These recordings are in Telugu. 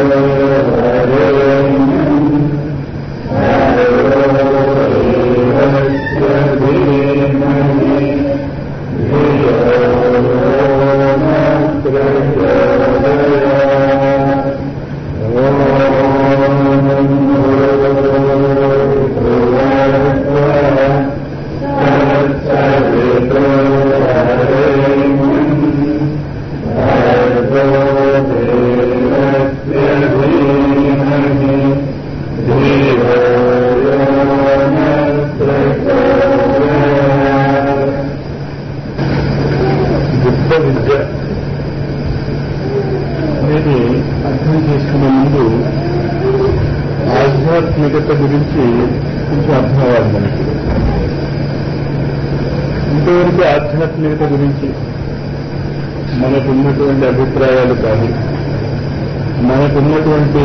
గుప్త విద్య అనేది అర్థం చేసుకునే ముందు ఆధ్యాత్మికత గురించి కొంచెం అర్థం అవ్వాలి మనకి ఇంతవరకు ఆధ్యాత్మికత గురించి మనకున్నటువంటి అభిప్రాయాలు కానీ మనకున్నటువంటి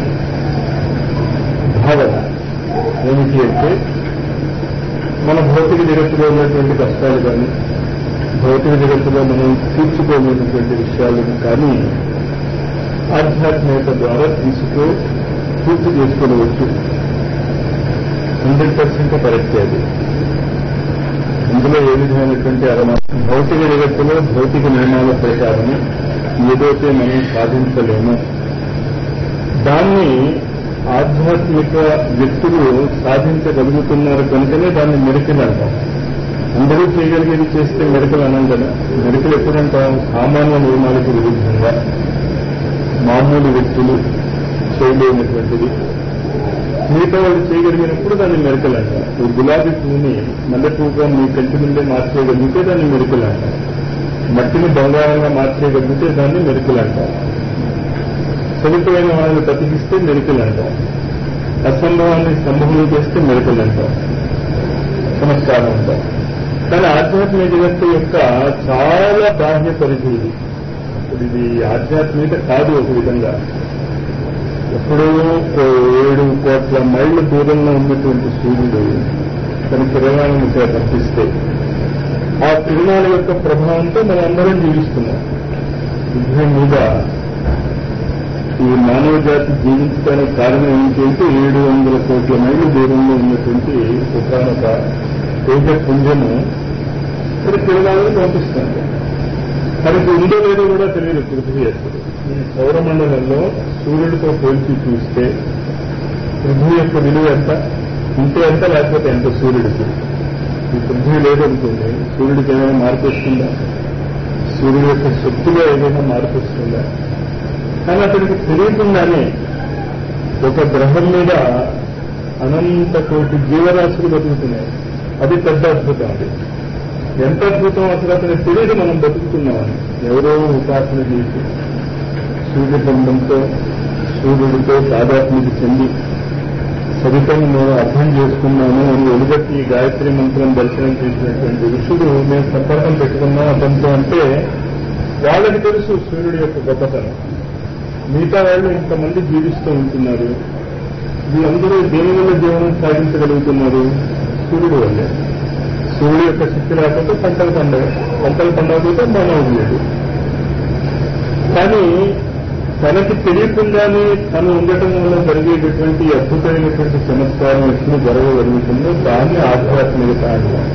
భావన ఏమిటి అంటే మన భౌతిక జగత్తులో ఉన్నటువంటి కష్టాలు కానీ భౌతిక జగత్తులో మనం తీర్చుకోలేనటువంటి విషయాలను కానీ ఆధ్యాత్మికత ద్వారా తీసుకో పూర్తి చేసుకోవచ్చు హండ్రెడ్ పర్సెంట్ కరెక్ట్ అది ఇందులో ఏ విధమైనటువంటి అరమాసం భౌతిక జగత్తులో భౌతిక నియమాల ప్రకారం ఏదైతే మనం సాధించలేమో దాన్ని ఆధ్యాత్మిక వ్యక్తులు సాధించగలుగుతున్నారు కనుకనే దాన్ని మెరికలు అంటాం అందరూ చేయగలిగేది చేస్తే మెరికలు అనం కదా మెరికలు ఎప్పుడంటాం సామాన్య నియమాలకు విరుద్ధంగా మామూలు వ్యక్తులు చేయలేనటువంటిది మిగతా వాళ్ళు చేయగలిగినప్పుడు దాన్ని మెరకలు అంటారు ఈ గులాబీ పువ్వుని మల్లె పువ్వుగా మీ కంటి ముందే మార్చేయగలిగితే దాన్ని మెరుకులు అంటారు మట్టిని బంగారంగా మార్చేయగలిగితే దాన్ని మెరుకులు అంటారు చనిపోయిన వాళ్ళని బతికిస్తే మెరుకులు అంటాం అసంభవాన్ని సంభవం చేస్తే మెరుకులు అంటాం చమత్కారం అంటాం కానీ ఆధ్యాత్మిక జగత్తు యొక్క చాలా బాహ్య పరిధి ఇది ఇప్పుడు ఇది ఆధ్యాత్మిక కాదు ఒక విధంగా ఎప్పుడో ఓ ఏడు కోట్ల మైళ్ళ దూరంలో ఉన్నటువంటి సూర్యుడు తన కిరణాలను ఇక్కడ పంపిస్తే ఆ కిరణాల యొక్క ప్రభావంతో మనం అందరం జీవిస్తున్నాం యుద్ధం మీద ఈ మానవ జాతి జీవించడానికి కారణం ఏంటంటే ఏడు వందల కోట్ల మైళ్ళు దూరంలో ఉన్నటువంటి ఒకనొక తేజ పుంజము ఇక్కడ కిరణాలను పంపిస్తుంది మనకి ఉందో లేదో కూడా తెలియదు పృథ్వీ అసలు ఈ సౌరమండలంలో సూర్యుడితో పోల్చి చూస్తే పృథ్వీ యొక్క విలువ ఎంత ఉంటే ఎంత లేకపోతే ఎంత సూర్యుడికి ఈ పృథ్వీ లేదనుకోండి సూర్యుడికి ఏమైనా మార్పు వస్తుందా సూర్యుడి యొక్క శక్తిలో ఏదైనా మార్పు వస్తుందా కానీ అతనికి తెలియకుండానే ఒక గ్రహం మీద అనంత కోటి జీవరాశులు బతుకుతున్నాయి అది పెద్ద అద్భుతం అది ఎంత అద్భుతం అసలు అతనికి తెలియదు మనం బతుకుతున్నామని ఎవరో ఉపాసన చేసి సూర్యబింబంతో సూర్యుడితో తాదాత్మ్యత చెంది సరితను నేను అర్థం చేసుకున్నాను అని ఎలుగట్టి గాయత్రి మంత్రం దర్శనం చేసినటువంటి ఋషుడు మేము సంపర్కం పెట్టుకున్నాం అతనితో అంటే వాళ్ళకి తెలుసు సూర్యుడి యొక్క గొప్పతనం మిగతా వాళ్ళు ఇంతమంది జీవిస్తూ ఉంటున్నారు వీళ్ళందరూ దేని వల్ల జీవనం సాగించగలుగుతున్నారు సూర్యుడు వల్లే సూర్యుడు యొక్క శక్తి లేకపోతే పంటలు పండగ పంటలు పండకపోతే మానవుడు లేదు కానీ తనకి తెలియకుండానే తను ఉండటం వల్ల జరిగేటటువంటి అద్భుతమైనటువంటి చమత్కారం ఎప్పుడు జరగగలుగుతుందో దాన్ని ఆధ్యాత్మికత అంటారు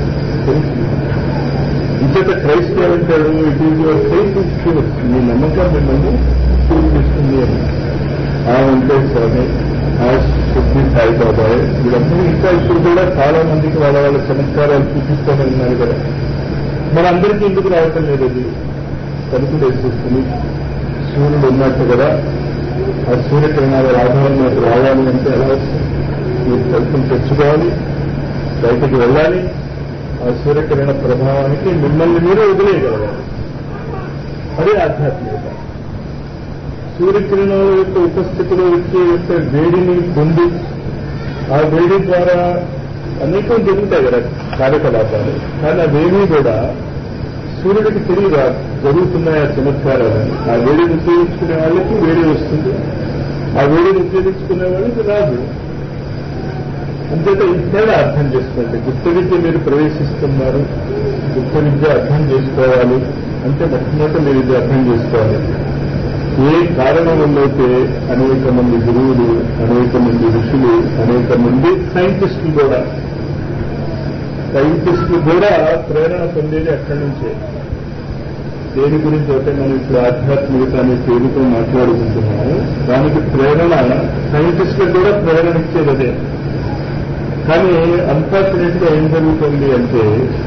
ఇంచేత క్రైస్ట్ ఏమంటాడు it is your faith is sure మీ నమ్మకం మిమ్మల్ని చూపిస్తుంది అని ఆ వెంకటేశ్వరని ఆ శక్తి సాయిబాబాయ్ వీళ్ళందరూ ఇంకా ఇప్పుడు కూడా చాలా మందికి వాళ్ళ వాళ్ళ చమత్కారాలు చూపిస్తూనే ఉన్నారు కదా మనందరికీ ఎందుకు రావటం లేదు అది తలుపులు వేసేస్తుంది సూర్యుడు ఉన్నట్టు కదా ఆ సూర్యకిరణాల ఆధారం మీకు రావాలి అంటే ఎలా వస్తుంది మీరు తలుపులు తెచ్చుకోవాలి బయటకు వెళ్ళాలి ఆ సూర్యకిరణ ప్రభావానికి మిమ్మల్ని మీరే వదిలేయగలగాలి అదే ఆధ్యాత్మికత సూర్యకిరణాల యొక్క ఉపస్థితిలో వచ్చే యొక్క వేడిని పొంది ఆ వేడి ద్వారా అనేకం జరుగుతాయి కదా కార్యకలాపాలు కానీ అవేమీ కూడా సూర్యుడికి తెలియదు జరుగుతున్నాయి ఆ చమత్కారాలని ఆ వేడిని ఉపయోగించుకునే వాళ్ళకి వేడి వస్తుంది ఆ వేడిని ఉపయోగించుకునే వాళ్ళకి రాదు అంతేత ఈ తేడా అర్థం చేసుకోండి గుప్త విద్య మీరు ప్రవేశిస్తున్నారు గుప్త విద్య అర్థం చేసుకోవాలి అంటే మొట్టమొదటి మీరు ఇది అర్థం చేసుకోవాలి ఏ కారణం వల్లైతే అనేక మంది గురువులు అనేక మంది ఋషులు అనేక మంది సైంటిస్టులు కూడా సైంటిస్టులు కూడా ప్రేరణ పొందేది అక్కడి నుంచే దేని గురించి అయితే మనం ఇప్పుడు ఆధ్యాత్మికత అనే పేరుతో మాట్లాడుకుంటున్నాము దానికి ప్రేరణ సైంటిస్టులకు కూడా ప్రేరణ ఇచ్చేది అదే కానీ అన్ఫార్చునేట్ గా ఏం జరుగుతుంది అంటే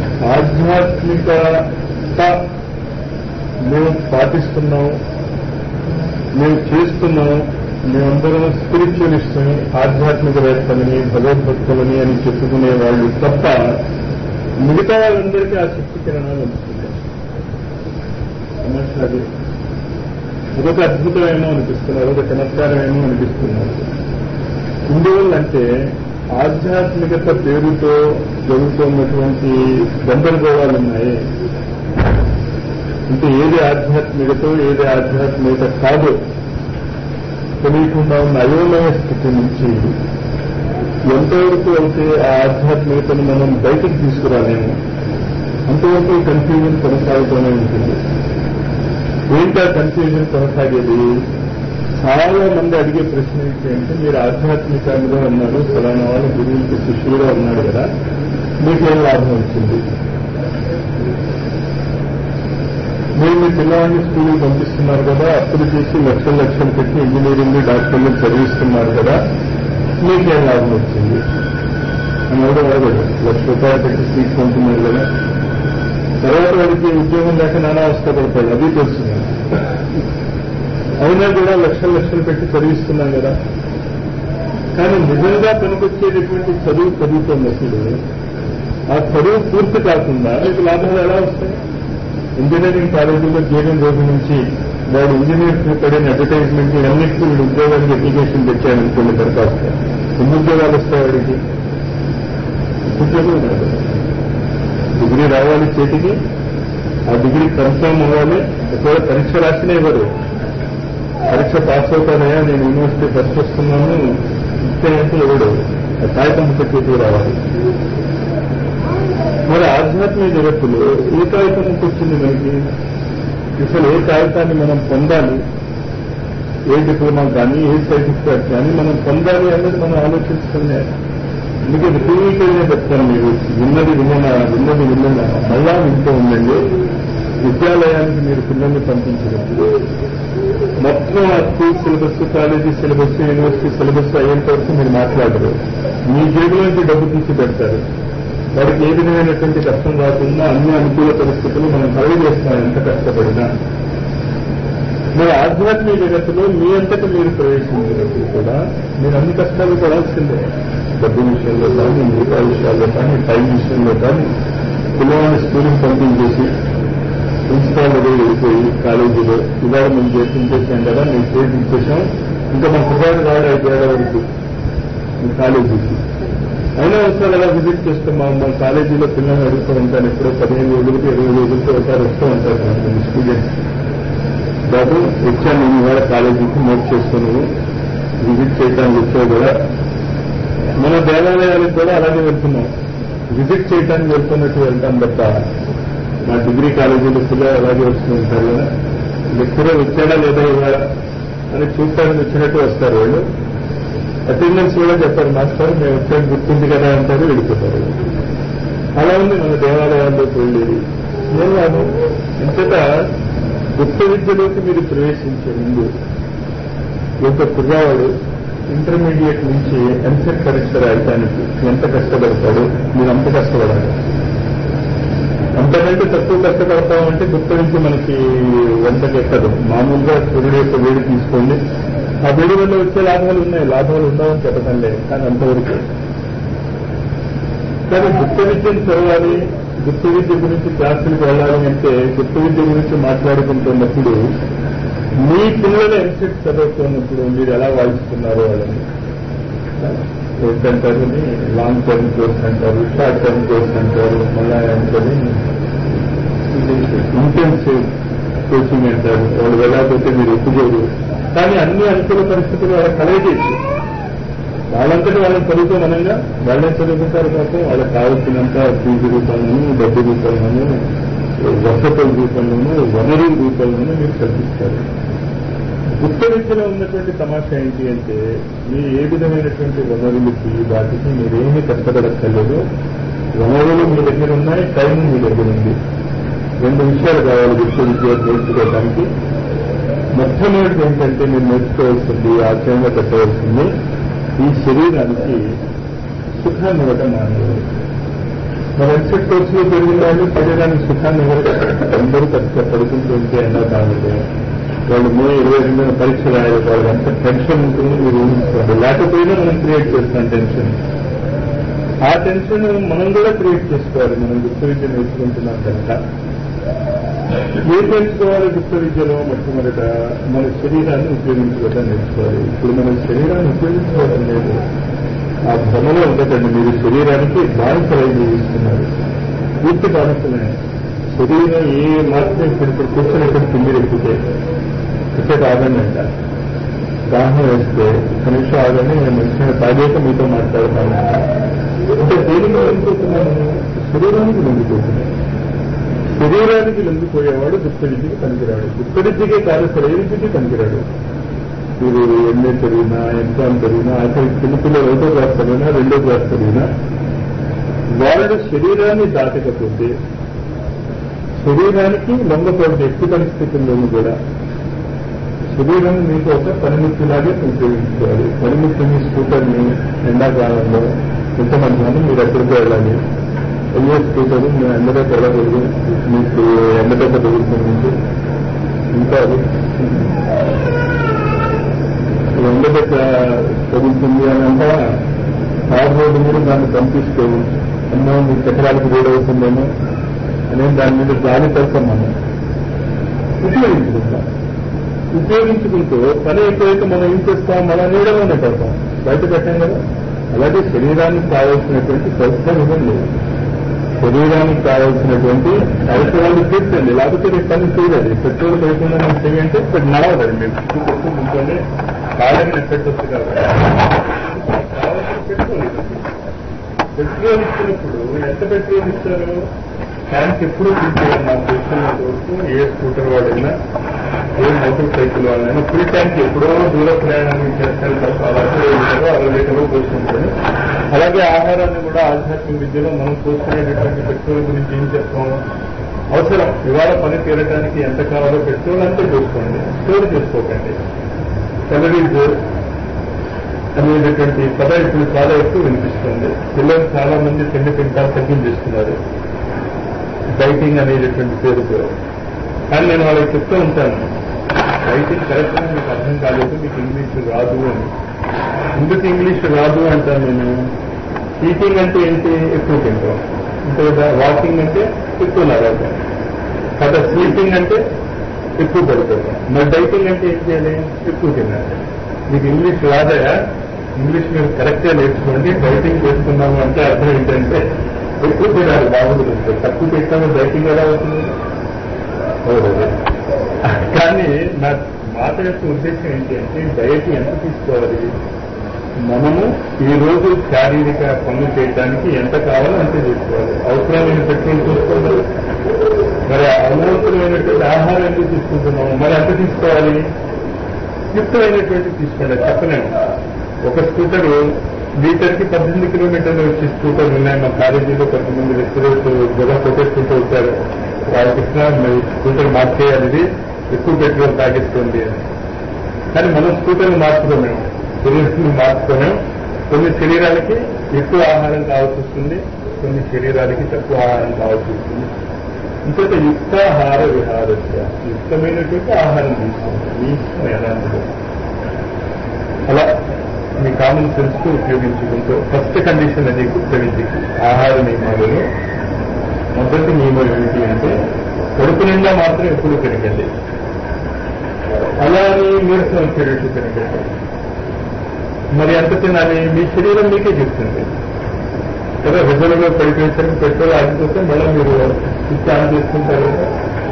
ఆధ్యాత్మికత మేము పాటిస్తున్నాం మేము చేస్తున్నాం మేమందరం స్పిరిచువలిస్టుని ఆధ్యాత్మికవేత్తలని భగవద్భక్తులని అని చెప్పుకునే వాళ్ళు తప్ప మిగతా వాళ్ళందరికీ ఆ శక్తి కిరణాలు వస్తున్నాయి సమస్య అది అదొక అద్భుతమేమో అనిపిస్తున్నారు అదొక చమత్కారమేమో అనిపిస్తున్నారు ఎందువల్లంటే ఆధ్యాత్మికత పేరుతో జరుగుతున్నటువంటి గందరగోళాలు ఉన్నాయి అంటే ఏది ఆధ్యాత్మికతో ఏది ఆధ్యాత్మికత కాదో తెలియకుండా ఉన్న అయోమయ స్థితి నుంచి ఎంతవరకు అయితే ఆ ఆధ్యాత్మికతను మనం బయటికి తీసుకురాలేము అంతవరకు కన్ఫ్యూజన్ కొనసాగుతూనే ఉంటుంది ఏంటి ఆ కన్ఫ్యూజన్ కొనసాగేది చాలా మంది అడిగే ప్రశ్న ఏంటంటే మీరు ఆధ్యాత్మికంగా ఉన్నారు ఫలానా వాళ్ళ గురువులకి శిష్యులుగా ఉన్నాడు కదా మీకేం లాభం వచ్చింది మీరు మీ పిల్లవాడిని స్కూల్కి పంపిస్తున్నారు కదా అప్పులు చేసి లక్షలు లక్షలు పెట్టి ఇంజనీరింగ్ డాక్టర్లు చదివిస్తున్నారు కదా మీకేం లాభం వచ్చింది అని ఎవడో అడగడు లక్ష రూపాయలు పెట్టి సీట్ కొంటున్నారు కదా తర్వాత వాడికి ఉద్యోగం లేక నానా అవస్థపడతాడు అది తెలుస్తుంది అయినా కూడా లక్షలు లక్షలు పెట్టి చదివిస్తున్నాం కదా కానీ నిజంగా పనికొచ్చేటటువంటి చదువు చదువుతున్నప్పుడు ఆ చదువు పూర్తి కాకుండా మీకు లాభాలు ఎలా వస్తాయి ఇంజనీరింగ్ కాలేజీలో చేరిన రోజు నుంచి వాడు ఇంజనీర్ పడిన అడ్వర్టైజ్మెంట్ అన్నిటికీ వీడు ఉద్యోగానికి అప్లికేషన్ తెచ్చాడనుకోండి దరఖాస్తు ఎన్ని ఉద్యోగాలు వస్తాయి వాడికి ఉద్యోగం రాదు డిగ్రీ రావాలి చేతికి ఆ డిగ్రీ కన్ఫర్మ్ అవ్వాలి ఒకవేళ పరీక్ష రాసినా ఇవ్వరు పరీక్ష పాస్ అవుతానయా నేను యూనివర్సిటీ ఫస్ట్ వస్తున్నాను ఇస్తే అంటే ఎవడు ఆ కాగితం ముక్క చేతికి రావాలి మరి ఆధ్యాత్మిక జగత్తులో ఏ కాగితం ముక్క వచ్చింది మనకి అసలు ఏ కాగితాన్ని మనం పొందాలి ఏ డిప్లొమా కానీ ఏ సర్టిఫికేట్ కానీ మనం పొందాలి అనేది మనం ఆలోచిస్తుంది అందుకే రిపీటెడ్గా చెప్తాను మీరు విన్నది విన్న విన్నది విన్న మళ్ళా వింటూ ఉండండి విద్యాలయానికి మీరు పిల్లల్ని పంపించినప్పుడు మొత్తం ఆ school syllabus college syllabus university syllabus అయ్యేంత వరకు మీరు మాట్లాడరు మీ జేబులోంచి డబ్బు తీసి పెడతారు వాడికి ఏ విధమైనటువంటి కష్టం రాకుండా అన్ని అనుకూల పరిస్థితులు మనం కలుగు చేస్తాం ఎంత కష్టపడినా మీరు ఆధ్యాత్మిక జగత్తులో మీ అంతటా మీరు ప్రవేశించినప్పుడు కూడా మీరు అన్ని కష్టాలు పడాల్సిందే డబ్బు విషయంలో కానీ మిగతా విషయాల్లో కానీ టైం విషయంలో కానీ పిల్లవాడిని స్కూల్కి పంపించేసి ప్రిన్సిపాల్ దగ్గర వెళ్ళిపోయి కాలేజీలో ఇవాళ మేము చేసిన చేసాం కదా మేము చేసి ఇచ్చేసాం ఇంకా మా కుమారు రాడు ఐదేళ్ల వరకు మీ కాలేజీకి అయినా ఒకసారి అలా విజిట్ చేస్తాం మా మా కాలేజీలో పిల్లల్ని అడుగుతూ ఉంటాను ఎప్పుడో పదిహేను రోజులకి ఇరవై రోజులకి ఒకసారి వస్తూ ఉంటారు కొంతమంది స్టూడెంట్స్ బాబు వచ్చాను నేను ఇవాళ కాలేజీకి నోట్ చేసుకున్నాను విజిట్ చేయడానికి వచ్చావు కూడా మన దేవాలయాలకు కూడా అలాగే వెళ్తున్నాం విజిట్ చేయడానికి వెళ్తున్నట్టు వెళ్తాం తప్ప మా డిగ్రీ కాలేజీలో పిల్లలు అలాగే వస్తూ ఉంటారు కదా లెక్చరర్ వచ్చాడా లేదా ఇవాళ అని చూడటానికి వచ్చినట్టు వస్తారు వాళ్ళు అటెండెన్స్ కూడా చెప్పారు మాస్టర్ మేము వచ్చాక గుర్తుంది కదా అంటారు వెళ్ళిపోతారు అలా ఉంది మన దేవాలయాల్లోకి వెళ్ళేది ఏం లాభం ఎంతటా గుప్త విద్యలోకి మీరు ప్రవేశించే ముందు ఒక కుర్రావాడు ఇంటర్మీడియట్ నుంచి ఎంసెట్ పరీక్ష రాయడానికి ఎంత కష్టపడతాడు మీరు అంత కష్టపడాలి అంతకంటే తక్కువ కష్టపడతామంటే గుప్త విద్య మనకి వంటకి ఎక్కదు మామూలుగా సూర్యుడు యొక్క వేడి తీసుకోండి ఆ వేడి వల్ల వచ్చే లాభాలు ఉన్నాయి లాభాలు ఉండవని చెప్పడం లేదు కానీ అంతవరకు కానీ గుప్త విద్యను చదవాలి గుప్త విద్య గురించి క్లాసులకు వెళ్ళాలి అంటే గుప్త విద్య గురించి మాట్లాడుకుంటున్నప్పుడు మీ పిల్లలు ఎంసెట్ చదువుతున్నప్పుడు మీరు ఎలా వాయిస్తున్నారో వాళ్ళని ఏంటంటారు లాంగ్ టర్మ్ కోర్స్ అంటారు షార్ట్ టర్మ్ కోర్స్ అంటారు మళ్ళా ఏంటని ఇంటెన్సివ్ కోచింగ్ అంటారు వాళ్ళు వెళ్ళకపోతే మీరు ఒప్పుకోరు కానీ అన్ని అనుకూల పరిస్థితులు వాళ్ళ కలగజేసి వాళ్ళంతటి వాళ్ళని చదువుకోమనంగా వాళ్ళే చదువుకుంటారు పాపం వాళ్ళకి కావలసినంత ఫీజు రూపంలోనూ డబ్బు రూపంలోనూ వసతుల రూపంలోనూ వనరుల రూపంలోనూ మీరు కల్పిస్తారు గుప్త విద్యలో ఉన్నటువంటి తమాషా ఏంటి అంటే మీ ఏ విధమైనటువంటి వనరులకి వాటికి మీరేమీ కష్టపడక్కర్లేదు వనరులు మీ దగ్గర ఉన్నాయి టైం మీ దగ్గర ఉంది రెండు విషయాలు కావాలి గుప్త విద్య నేర్చుకోవడానికి మొట్టమొదటి ఏంటంటే మీరు నేర్చుకోవాల్సింది ఆచరణ పెట్టవలసింది ఈ శరీరానికి సుఖాన్ని ఇవ్వటం మానేయాలి మన ఎన్సెట్ కోర్సులో పెరిగిన వాళ్ళు శరీరానికి సుఖాన్ని ఇవ్వరు అందరూ పెద్ద పడుకుంటూ ఉంటే ఎలా కావాలి వాళ్ళు మే ఇరవై రెండున పరీక్ష రాయాలి వాళ్ళు ఎంత టెన్షన్ ఉంటుంది మీరు ఊహించుకోండి లేకపోయినా మనం క్రియేట్ చేస్తాం టెన్షన్ ఆ టెన్షన్ మనం కూడా క్రియేట్ చేసుకోవాలి మనం గుప్త విద్య నేర్చుకుంటున్నాం కనుక ఏం నేర్చుకోవాలి గుప్త విద్యలో మొట్టమొదట మన శరీరాన్ని ఉపయోగించుకోవడం నేర్చుకోవాలి ఇప్పుడు మన శరీరాన్ని ఉపయోగించుకోవడం లేదు ఆ భ్రమలో ఉండకండి మీరు శరీరానికి బానిసలై జీవిస్తున్నారు పూర్తి బానిసలే శరీరం ఏ మాత్రం ఇప్పుడు ఇప్పుడు కూర్చొని ఇక్కడ తిమ్మిడి ఎక్కితే క్రికెట్ ఆగండి అంట దాహం వేస్తే ఒక నిమిషం ఆగండి నేను మంచిగా తాగాక మీతో మాట్లాడతాను అంటే దేనికి లొంగిపోతున్నాను శరీరానికి లొంగిపోతున్నాను శరీరానికి లొంగిపోయేవాడు గుప్త విద్యకి పనికిరాడు గుప్త విద్యకే కాదు అసలు ఏ విద్యకి పనికిరాడు మీరు ఎంఏ చదివినా ఎగ్జామ్ చదివినా అసలు చిన్నపిల్ల ఒకటో క్లాస్ చదివినా రెండో క్లాస్ చదివినా వాళ్ళు శరీరాన్ని దాటకపోతే శరీరానికి లొంగపోతే ఎట్టి పరిస్థితుల్లోనూ కూడా శరీరం మీకు ఒక పనిముట్టులాగే ఉపయోగించుకోవాలి పనిముట్టుని స్కూటర్ని ఎండాకాలంలో ఇంత మధ్యాహ్నం మీరు ఎక్కడికి వెళ్ళాలి అయ్యే స్కూటర్ మీ ఎండలో వెళ్ళకూడదు మీకు ఎండదెబ్బ తగులుతుంది ఇంకా అది ఎండదెబ్బ తగులుతుంది అని అంతా కార్ రోడ్డు మీద దాన్ని పంపిస్తావు అమ్మో మీ చక్రాలకు వేడవుతుందేమో అనే దాని మీద గాలి పెడతాం మనం ఉపయోగించుకుంటాం ఉపయోగించుకుంటూ పని అయిపోయాక మనం ఏం చేస్తాం మన నీడలోనే పెడతాం బయట పెట్టాం కదా అలాగే శరీరానికి కావాల్సినటువంటి సౌఖ్యం ఇవ్వండి శరీరానికి కావాల్సినటువంటి అవసరాలు తీర్చండి లేకపోతే రేపు పని చేయలేదు పెట్రోల్ లేకుండా నేను చేయంటే ఇక్కడ నడవదండి మీరు చుట్టూ కొట్టు ముందునే కాలని ఎఫెక్ట్ వస్తుంది కాబట్టి కావాల్సిన పెట్రోల్ ఇవ్వండి. పెట్రోల్ ఇచ్చినప్పుడు ఎంత పెట్రోల్ ఇస్తారు ట్యాంక్ ఎప్పుడూ తీసేయాలి నా పొజిషన్ వరకు ఏ స్కూటర్ వాడైనా ఏ మోటార్ సైకిల్ వాళ్ళైనా ఫుల్ ట్యాంక్ ఎప్పుడో దూర ప్రయాణానికి చేస్తారు తప్ప అలాగే లీటర్లు అరవై లీటర్లు పోసుకుంటారు అలాగే ఆహారాన్ని కూడా ఆధ్యాత్మిక విద్యలో మనం చూసుకునేటటువంటి పెట్రోల్ గురించి ఏం చెప్తాం అవసరం ఇవాళ పని తీరడానికి ఎంత కావాలో పెట్రోల్ అంతే చూసుకోండి స్టోర్ చేసుకోకండి సెలరీస్ అనేటటువంటి పద ఇప్పుడు చాలా ఎక్కువ వినిపిస్తుంది పిల్లలు చాలా మంది తిండి తింటా తగ్గించేస్తున్నారు డైటింగ్ అనేటటువంటి పేరుతో కానీ నేను వాళ్ళకి చెప్తూ ఉంటాను డైటింగ్ కరెక్ట్ గా మీకు అర్థం కాలేదు మీకు ఇంగ్లీష్ రాదు అని ఎందుకు ఇంగ్లీష్ రాదు అంటాను నేను ఈటింగ్ అంటే ఏంటి ఎక్కువ తింటాం అంటే వాకింగ్ అంటే ఎక్కువ లాగాం కదా స్లీపింగ్ అంటే ఎక్కువ పడుతుంది మరి డైటింగ్ అంటే ఏం చేయాలి ఎక్కువ తినాలి మీకు ఇంగ్లీష్ రాదయా ఇంగ్లీష్ మీరు కరెక్ట్ గా నేర్చుకోండి డైటింగ్ చేసుకున్నాము అంటే అర్థం ఏంటంటే ఎక్కువ తినాలి బాగుంటుంది తక్కువ తింటాము డైటింగ్ ఎలా అవుతుంది ఓహో కానీ నా మాట యొక్క ఉద్దేశం ఏంటి అంటే డయట్ ఎంత తీసుకోవాలి మనము ఈ రోజు శారీరక పనులు చేయడానికి ఎంత కావాలో అంతే తీసుకోవాలి అవసరమైన పెట్రోల్ చూసుకోవాలి మరి అనవసరమైనటువంటి ఆహారం ఎందుకు తీసుకుంటున్నాము మరి ఎంత తీసుకోవాలి యుక్తమైనటువంటి తీసుకోండి చెప్పలేము ఒక స్కూటర్ లీటర్కి పద్దెనిమిది కిలోమీటర్లు వచ్చే స్కూటర్లు ఉన్నాయి మా కాలేజీలో కొంతమంది లెక్చరర్స్ గొడవ కొట్టేసుకుంటూ వచ్చారు వాళ్ళకి ఇచ్చిన మరి స్కూటర్ మార్చేయాలి ఇది ఎక్కువ పెట్రోల్ తాగిస్తుంది అని కానీ మనం స్కూటర్ని మార్చుకోలేము శరీరాన్ని మార్చుకోలేము కొన్ని శరీరాలకి ఎక్కువ ఆహారం కావాల్సి వస్తుంది కొన్ని శరీరాలకి తక్కువ ఆహారం కావాల్సి వస్తుంది ఇంకొక యుక్తాహార విహారస్య యుక్తమైనటువంటి ఆహారం తీసుకోండి మీ ఇష్టం ఎలాంటిదో అలా మీ కామన్ సెన్స్ కు ఉపయోగించుకుంటూ ఫస్ట్ కండిషన్ అది గుప్త విద్యకి ఆహార నియమాలలో మొదటి నియమం ఏమిటి అంటే కడుపు నిండా మాత్రం ఎప్పుడు తినకండి అలా అని నీరసం వచ్చేటట్టు తినకండి మరి ఎంత తినాలి మీ శరీరం మీకే చెప్తుంది కదా రిజర్వ్లో పడిపోయేసరికి పెట్రోల్ ఆగిపోతే మళ్ళీ మీరు స్విచ్ ఆన్ చేసుకుంటారు కదా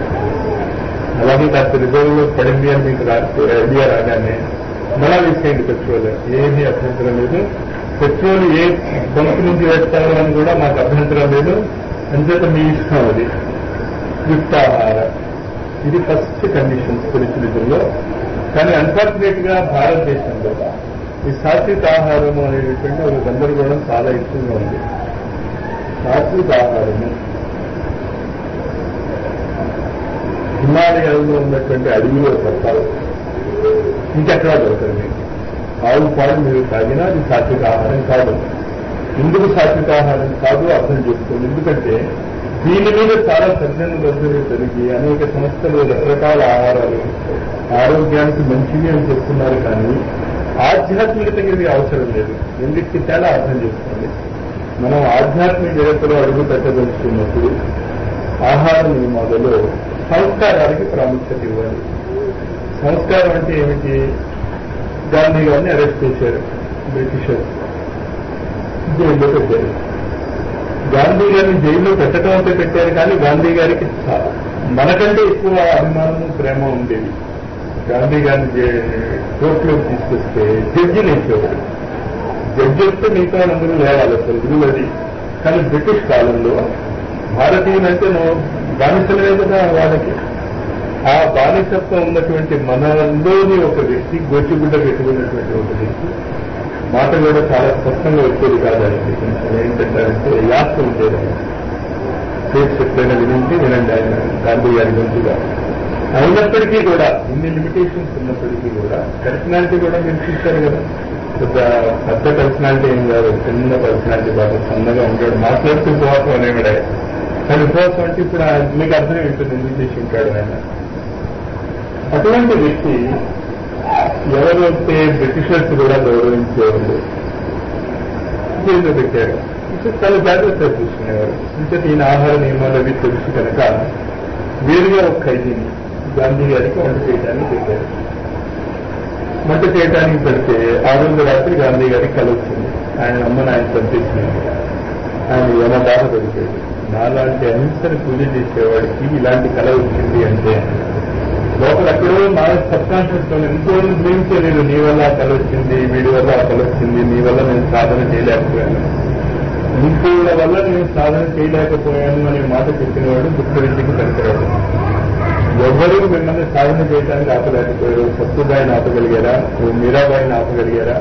అలాగే కాస్త రిజర్వ్లో పడింది అని మీకు రాస్తే ఐడియా రాగానే మళ్ళా వేసేయండి పెట్రోల్ ఏమీ అభ్యంతరం లేదు పెట్రోల్ ఏ బంకు నుంచి వేస్తారు అని కూడా మాకు అభ్యంతరం లేదు అంచేత మీ ఇష్టం అది యుక్తాహార ఇది ఫస్ట్ కండిషన్ స్పిరిచువలిజంలో కానీ అన్ఫార్చునేట్ గా భారతదేశంలో ఈ సాత్విక ఆహారము అనేటటువంటి ఒక గందరగోళం చాలా ఎక్కువగా ఉంది సాత్విక ఆహారము హిమాలయాల్లో ఉన్నటువంటి అడవిలో తప్ప ఇంకెక్కడా దొరకదు మీకు ఆవు పాలు మీరు తాగినా అది సాత్విక ఆహారం కాదు ఎందుకు సాత్విక ఆహారం కాదు అర్థం చేసుకోండి ఎందుకంటే దీని మీద చాలా సజ్జన దర్శనం జరిగి అనేక సంస్థలు రకరకాల ఆహారాలు ఆరోగ్యానికి మంచివి అని చెప్తున్నారు కానీ ఆధ్యాత్మికతకి ఇది అవసరం లేదు ఎందుకు తేడా అర్థం చేసుకోండి మనం ఆధ్యాత్మిక జగత్తులో అడుగు పెట్టదలుచుకున్నప్పుడు ఆహార నియమాలలో సంస్కారానికి ప్రాముఖ్యత ఇవ్వాలి సంస్కారం అంటే ఏమిటి గాంధీ గారిని అరెస్ట్ చేశారు బ్రిటిషర్స్ జైల్లో పెట్టారు గాంధీ గారిని జైల్లో పెట్టడం అంటే పెట్టారు కానీ గాంధీ గారికి చా- మనకంటే ఎక్కువ అభిమానము ప్రేమ ఉండేది గాంధీ గారిని జై- కోర్టులోకి తీసుకొస్తే జడ్జి నేర్చేవాడు జడ్జి వస్తే మిగతా అందరూ లేవాలి అసలు రూల్ అది కానీ బ్రిటిష్ కాలంలో భారతీయులంటే నువ్వు బానిసలే కదా వాళ్ళకి ఆ బానిసత్వం ఉన్నటువంటి మనలోని ఒక వ్యక్తి గోచిగుడ్డ పెట్టుకున్నటువంటి ఒక వ్యక్తి మాట కూడా చాలా స్పష్టంగా వచ్చేది కాదు ఆయనకి కొంచెం ఏంటంటే యాస ఉండేది ఆయన. పేరు చెప్పిన వినండి వినండి ఆయన గాంధీ గారి గొంతుగా అయినప్పటికీ కూడా ఇన్ని లిమిటేషన్స్ ఉన్నప్పటికీ కూడా పర్సనాలిటీ కూడా మీరు చూశారు కదా పెద్ద పెద్ద పర్సనాలిటీ ఏం కాదు చిన్న పర్సనాలిటీ బాగా సన్నగా ఉంటాడు మాట్లాడుతూ ఉపవాసం అనేవాడే కానీ ఉపవాసం అంటే ఇప్పుడు ఆయన- మీకు అర్థం ఉంటుంది ఎందుకు చేసి ఉంటాడు ఆయన అటువంటి వ్యక్తి ఎవరైతే బ్రిటిషర్స్ కూడా గౌరవించేవాళ్ళు జైల్లో పెట్టారు ఇంకా చాలా జాగ్రత్తగా చూసుకునేవారు ఇంకా ఈయన ఆహార నియమాలు అవి తెలుసు కనుక వేరుగా ఒక ఖైదీని గాంధీ గారికి వంట చేయడానికి పెట్టారు వంట చేయడానికి పెడితే ఆ రోజు రాత్రి గాంధీ గారికి కల వచ్చింది ఆయన అమ్మని ఆయన చంపేసింది ఆయన యమ బాధ దొరికాడు నాలాంటి అహింసను పూజ చేసేవాడికి ఇలాంటి కళ వచ్చింది అంటే లోపల ఎక్కడో నా సబ్ కాన్షియస్ లో ఎంతో బ్లేమ్ చేయలేదు నీ వల్ల ఆ కళ వచ్చింది వీడి వల్ల ఆ కళ వచ్చింది నీ వల్ల నేను సాధన చేయలేకపోయాను ఇంకోళ్ళ వల్ల నేను సాధన చేయలేకపోయాను అనే మాట చెప్పినవాడు దుఃఖవిద్యకి పనికిరాడు ఎవరు మిమ్మల్ని సాధన చేయడానికి ఆపలేకపోయారు సత్తుబాయిని ఆపగలిగారా ఓ మీరాబాయిని ఆపగలిగారా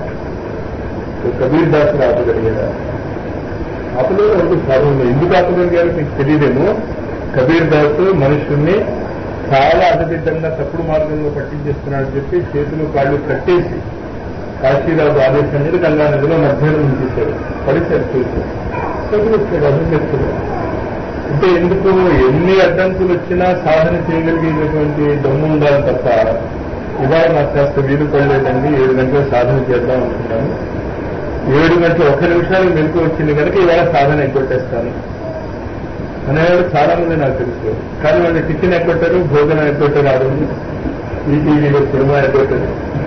ఓ కబీర్ దాసుని ఆపగలిగారా ఆపలేదు ఎవరు సాధనలో ఎందుకు ఆపగలిగారు మీకు తెలియదేమో కబీర్ దాస్ మనుషుల్ని చాలా అసదిద్దంగా తప్పుడు మార్గంలో పట్టించేస్తున్నాడు చెప్పి చేతులు కాళ్ళు కట్టేసి కాశీరాజు ఆదేశం మీద గంగా నదిలో మధ్యాహ్నం ఉంచేశారు పడిశారు చేసి చదువుతాడు అభివ్యక్తులు అంటే ఎందుకు ఎన్ని అడ్డంకులు వచ్చినా సాధన చేయగలిగేటటువంటి దమ్ము ఉండాలి తప్ప ఇవాళ నాకు కాస్త వీలు పడలేదండి ఏడు గంటలు సాధన చేద్దాం అనుకున్నాను ఏడు గంటలు ఒక్క నిమిషానికి మెలకు వచ్చింది కనుక ఇవాళ సాధన ఎగ్గొట్టేస్తాను అనేవాడు చాలా మంది నాకు తెలుసు కానీ వాళ్ళు టిఫిన్ ఎగ్గొట్టారు భోజనం ఎగ్గొట్టారు ఆ రోజు ఈ టీవీలో సినిమా ఎగ్గొట్టారు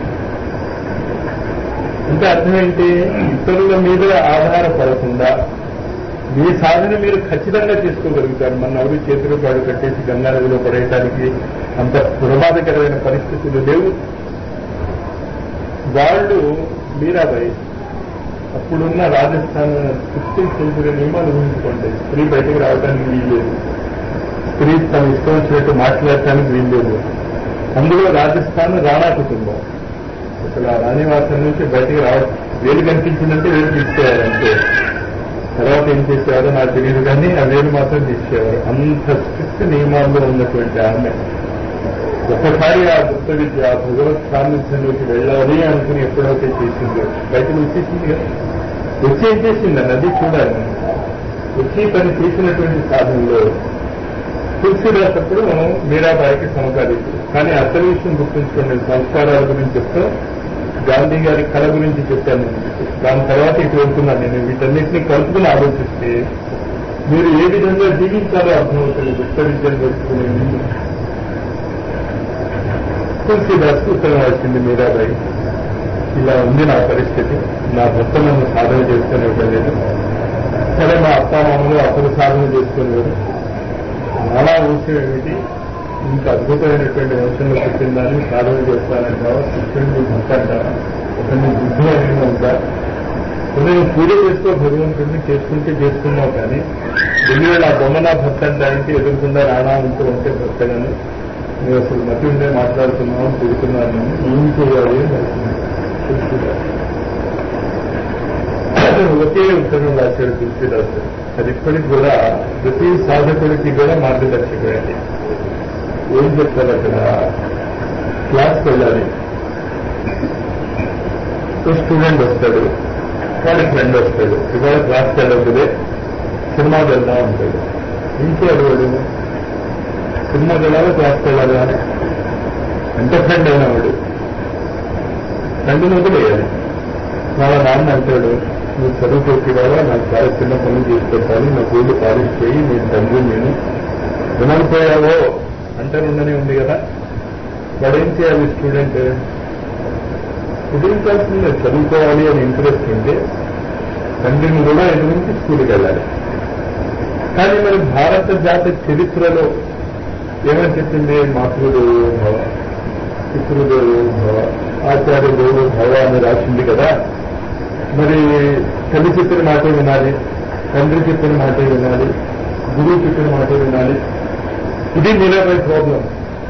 అంటే అర్థం ఏంటి ఇతరుల మీద ఆధారపడకుండా మీ సాధన మీరు ఖచ్చితంగా చేసుకోగలుగుతారు మన ఎవరు చేతులు కాడు కట్టేసి గంగా నదిలో పడేయడానికి అంత ప్రమాదకరమైన పరిస్థితులు లేవు వాళ్ళు మీరాబాయి అప్పుడున్న రాజస్థాన్ సిక్స్టీన్త్ సెంచురీ నియమాలు ఊహించుకోండి స్త్రీ బయటకు రావడానికి వీల్లేదు స్త్రీ తన ఇష్టం వచ్చినట్టు మాట్లాడటానికి వీల్లేదు అందులో రాజస్థాన్ రాణా కుటుంబం అసలు ఆ రాణివాసం నుంచి బయటకు రావ వేలు కనిపించిందంటే వేలు తీసేయాలంటే తర్వాత ఏం చేసేవారో నాకు తెలియదు కానీ ఆ వేలు మాత్రం తీసేవారు అంత స్ట్రిక్ట్ నియమాల్లో ఉన్నటువంటి ఆమె ఒకసారి ఆ గుప్త విద్య ఆ భగవత్ సాన్నిధ్యంలోకి వెళ్ళాలి అనుకుని ఎప్పుడైతే చేసిందో బయటకు వచ్చేసింది కదా వచ్చి ఏం చేసింది నది చూడాలి వచ్చి తను చేసినటువంటి సాధనలో తులసిదాస్ అప్పుడు మనం మీరాబాయికి సమకాలీకుడు కానీ అసలు విషయం గుర్తుంచుకోండి సంస్కారాల గురించి చెప్తూ గాంధీ గారి కళ గురించి చెప్పాను నేను మీకు. దాని తర్వాత ఇటు వెళ్తున్నాను నేను వీటన్నిటిని కలుపుకుని ఆలోచిస్తే మీరు ఏ విధంగా జీవించాలో అర్థమవుతుంది గుప్త విద్యను తెలుసుకునే ముందు తులసిదాస్ ఉత్తరం వచ్చింది మీరాబాయి ఇలా ఉంది నా పరిస్థితి నా భర్త నన్ను సాధన చేసుకుని ఇవ్వలేదు సరే మా అత్తామామలు అసలు సాధన చేసుకునేవారు చాలా వంశం ఏమిటి ఇంత అద్భుతమైనటువంటి వంశంలో పుట్టిందని సాధన చేస్తానంటావా కృష్ణుడిని భర్త అంటావా ఒకరిని బుద్ధి అనేది ఉందా నేను పూజ చేసుకో భగవంతుడిని చేసుకుంటే చేసుకున్నావు కానీ ఢిల్లీలో ఆ బొమ్మ నా భర్త అంటానికి ఎదురుకుండా రాణా ఉంటూ ఉంటే భర్తగాను మీరు అసలు మతి ఉండే మాట్లాడుతున్నాం తిరుగుతున్నాను ఏం చేయాలి అని అడుగుతున్నాను. తులసిదాస్ ఒకే ఉత్తరం రాశాడు తులసిదాస్ అది ఇప్పటికి కూడా ప్రతి సాధకుడికి కూడా మార్గదర్శకుడండి ఏం చెప్తారు అక్కడ క్లాస్కి వెళ్ళాలి ఒక స్టూడెంట్ వస్తాడు వాడి ఫ్రెండ్ వస్తాడు ఇవాళ క్లాస్కి వెళ్ళకపోతే సినిమాకి వెళ్దాం అంటాడు ఇంకే అడవాడు సినిమాకి వెళ్ళాలి క్లాస్కి వెళ్ళాలి అని ఎంత ఫ్రెండ్ అయినా వాడు ఫ్రెండ్ని వదిలేయాలి వాళ్ళ నాన్న అంటాడు నువ్వు చదువుకోకి కూడా నాకు చాలా చిన్న పనులు చేసి పెట్టాలి నా గోల్డ్ పాలిష్ చేయి నేను తండ్రి నేను వినకపోయావో అంటానుండనే ఉంది కదా వాడు ఏం చేయాలి స్టూడెంట్ కుదిరించాల్సిందే చదువుకోవాలి అని ఇంట్రెస్ట్ ఉంటే తండ్రిని కూడా ఎదురించి స్కూల్కి వెళ్ళాలి కానీ మరి భారత జాతి చరిత్రలో ఏమని చెప్పింది మాతృదేవో భవ పితృదేవో భవ ఆచార్యదేవో భవ అని రాసింది కదా మరి తల్లి చెప్పిన మాటే వినాలి తండ్రి చెప్పిన మాటే వినాలి గురువు చెప్పిన మాటే వినాలి ఇది మీరాబాయి ప్రాబ్లం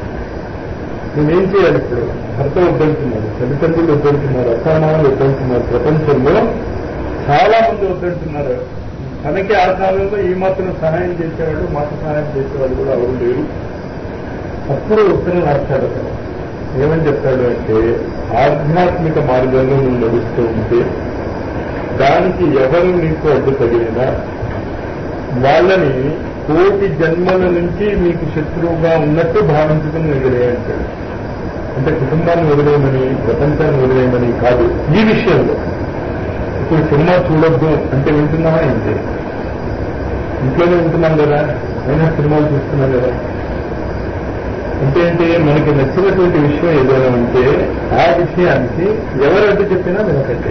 నేనేం చేయాలి ఇప్పుడు భర్త వద్దంటున్నారు తల్లిదండ్రులు వద్దంటున్నారు అసమానాలు వద్దంటున్నారు ప్రపంచంలో చాలా మంది వద్దంటున్నారు తనకి ఆ కాలంలో ఈ మాత్రం సహాయం చేసేవాడు మాకు సహాయం చేసేవాడు కూడా ఎవరు లేరు అప్పుడు ఉత్తరం రాస్తాడు అతను ఏమని చెప్తాడు అంటే ఆధ్యాత్మిక మార్గంలో నువ్వు నడుస్తూ ఉంటే దానికి ఎవరు నీకు అడ్డు తగిలినా వాళ్ళని కోటి జన్మల నుంచి మీకు శత్రువుగా ఉన్నట్టు భావించుకుని వదిలేయంటాడు అంటే కుటుంబాన్ని వదిలేయమని ప్రపంచాన్ని వదిలేయమని కాదు ఈ విషయంలో ఇప్పుడు సినిమా చూడొద్దు అంటే వింటున్నామా ఏంటి ఇంట్లోనే ఉంటున్నాం కదా అయినా సినిమాలు చూస్తున్నాం కదా అంటే ఏంటి మనకి నచ్చినటువంటి విషయం ఏదైనా ఉంటే ఆ విషయానికి ఎవరు అడ్డు చెప్పినా వినకండి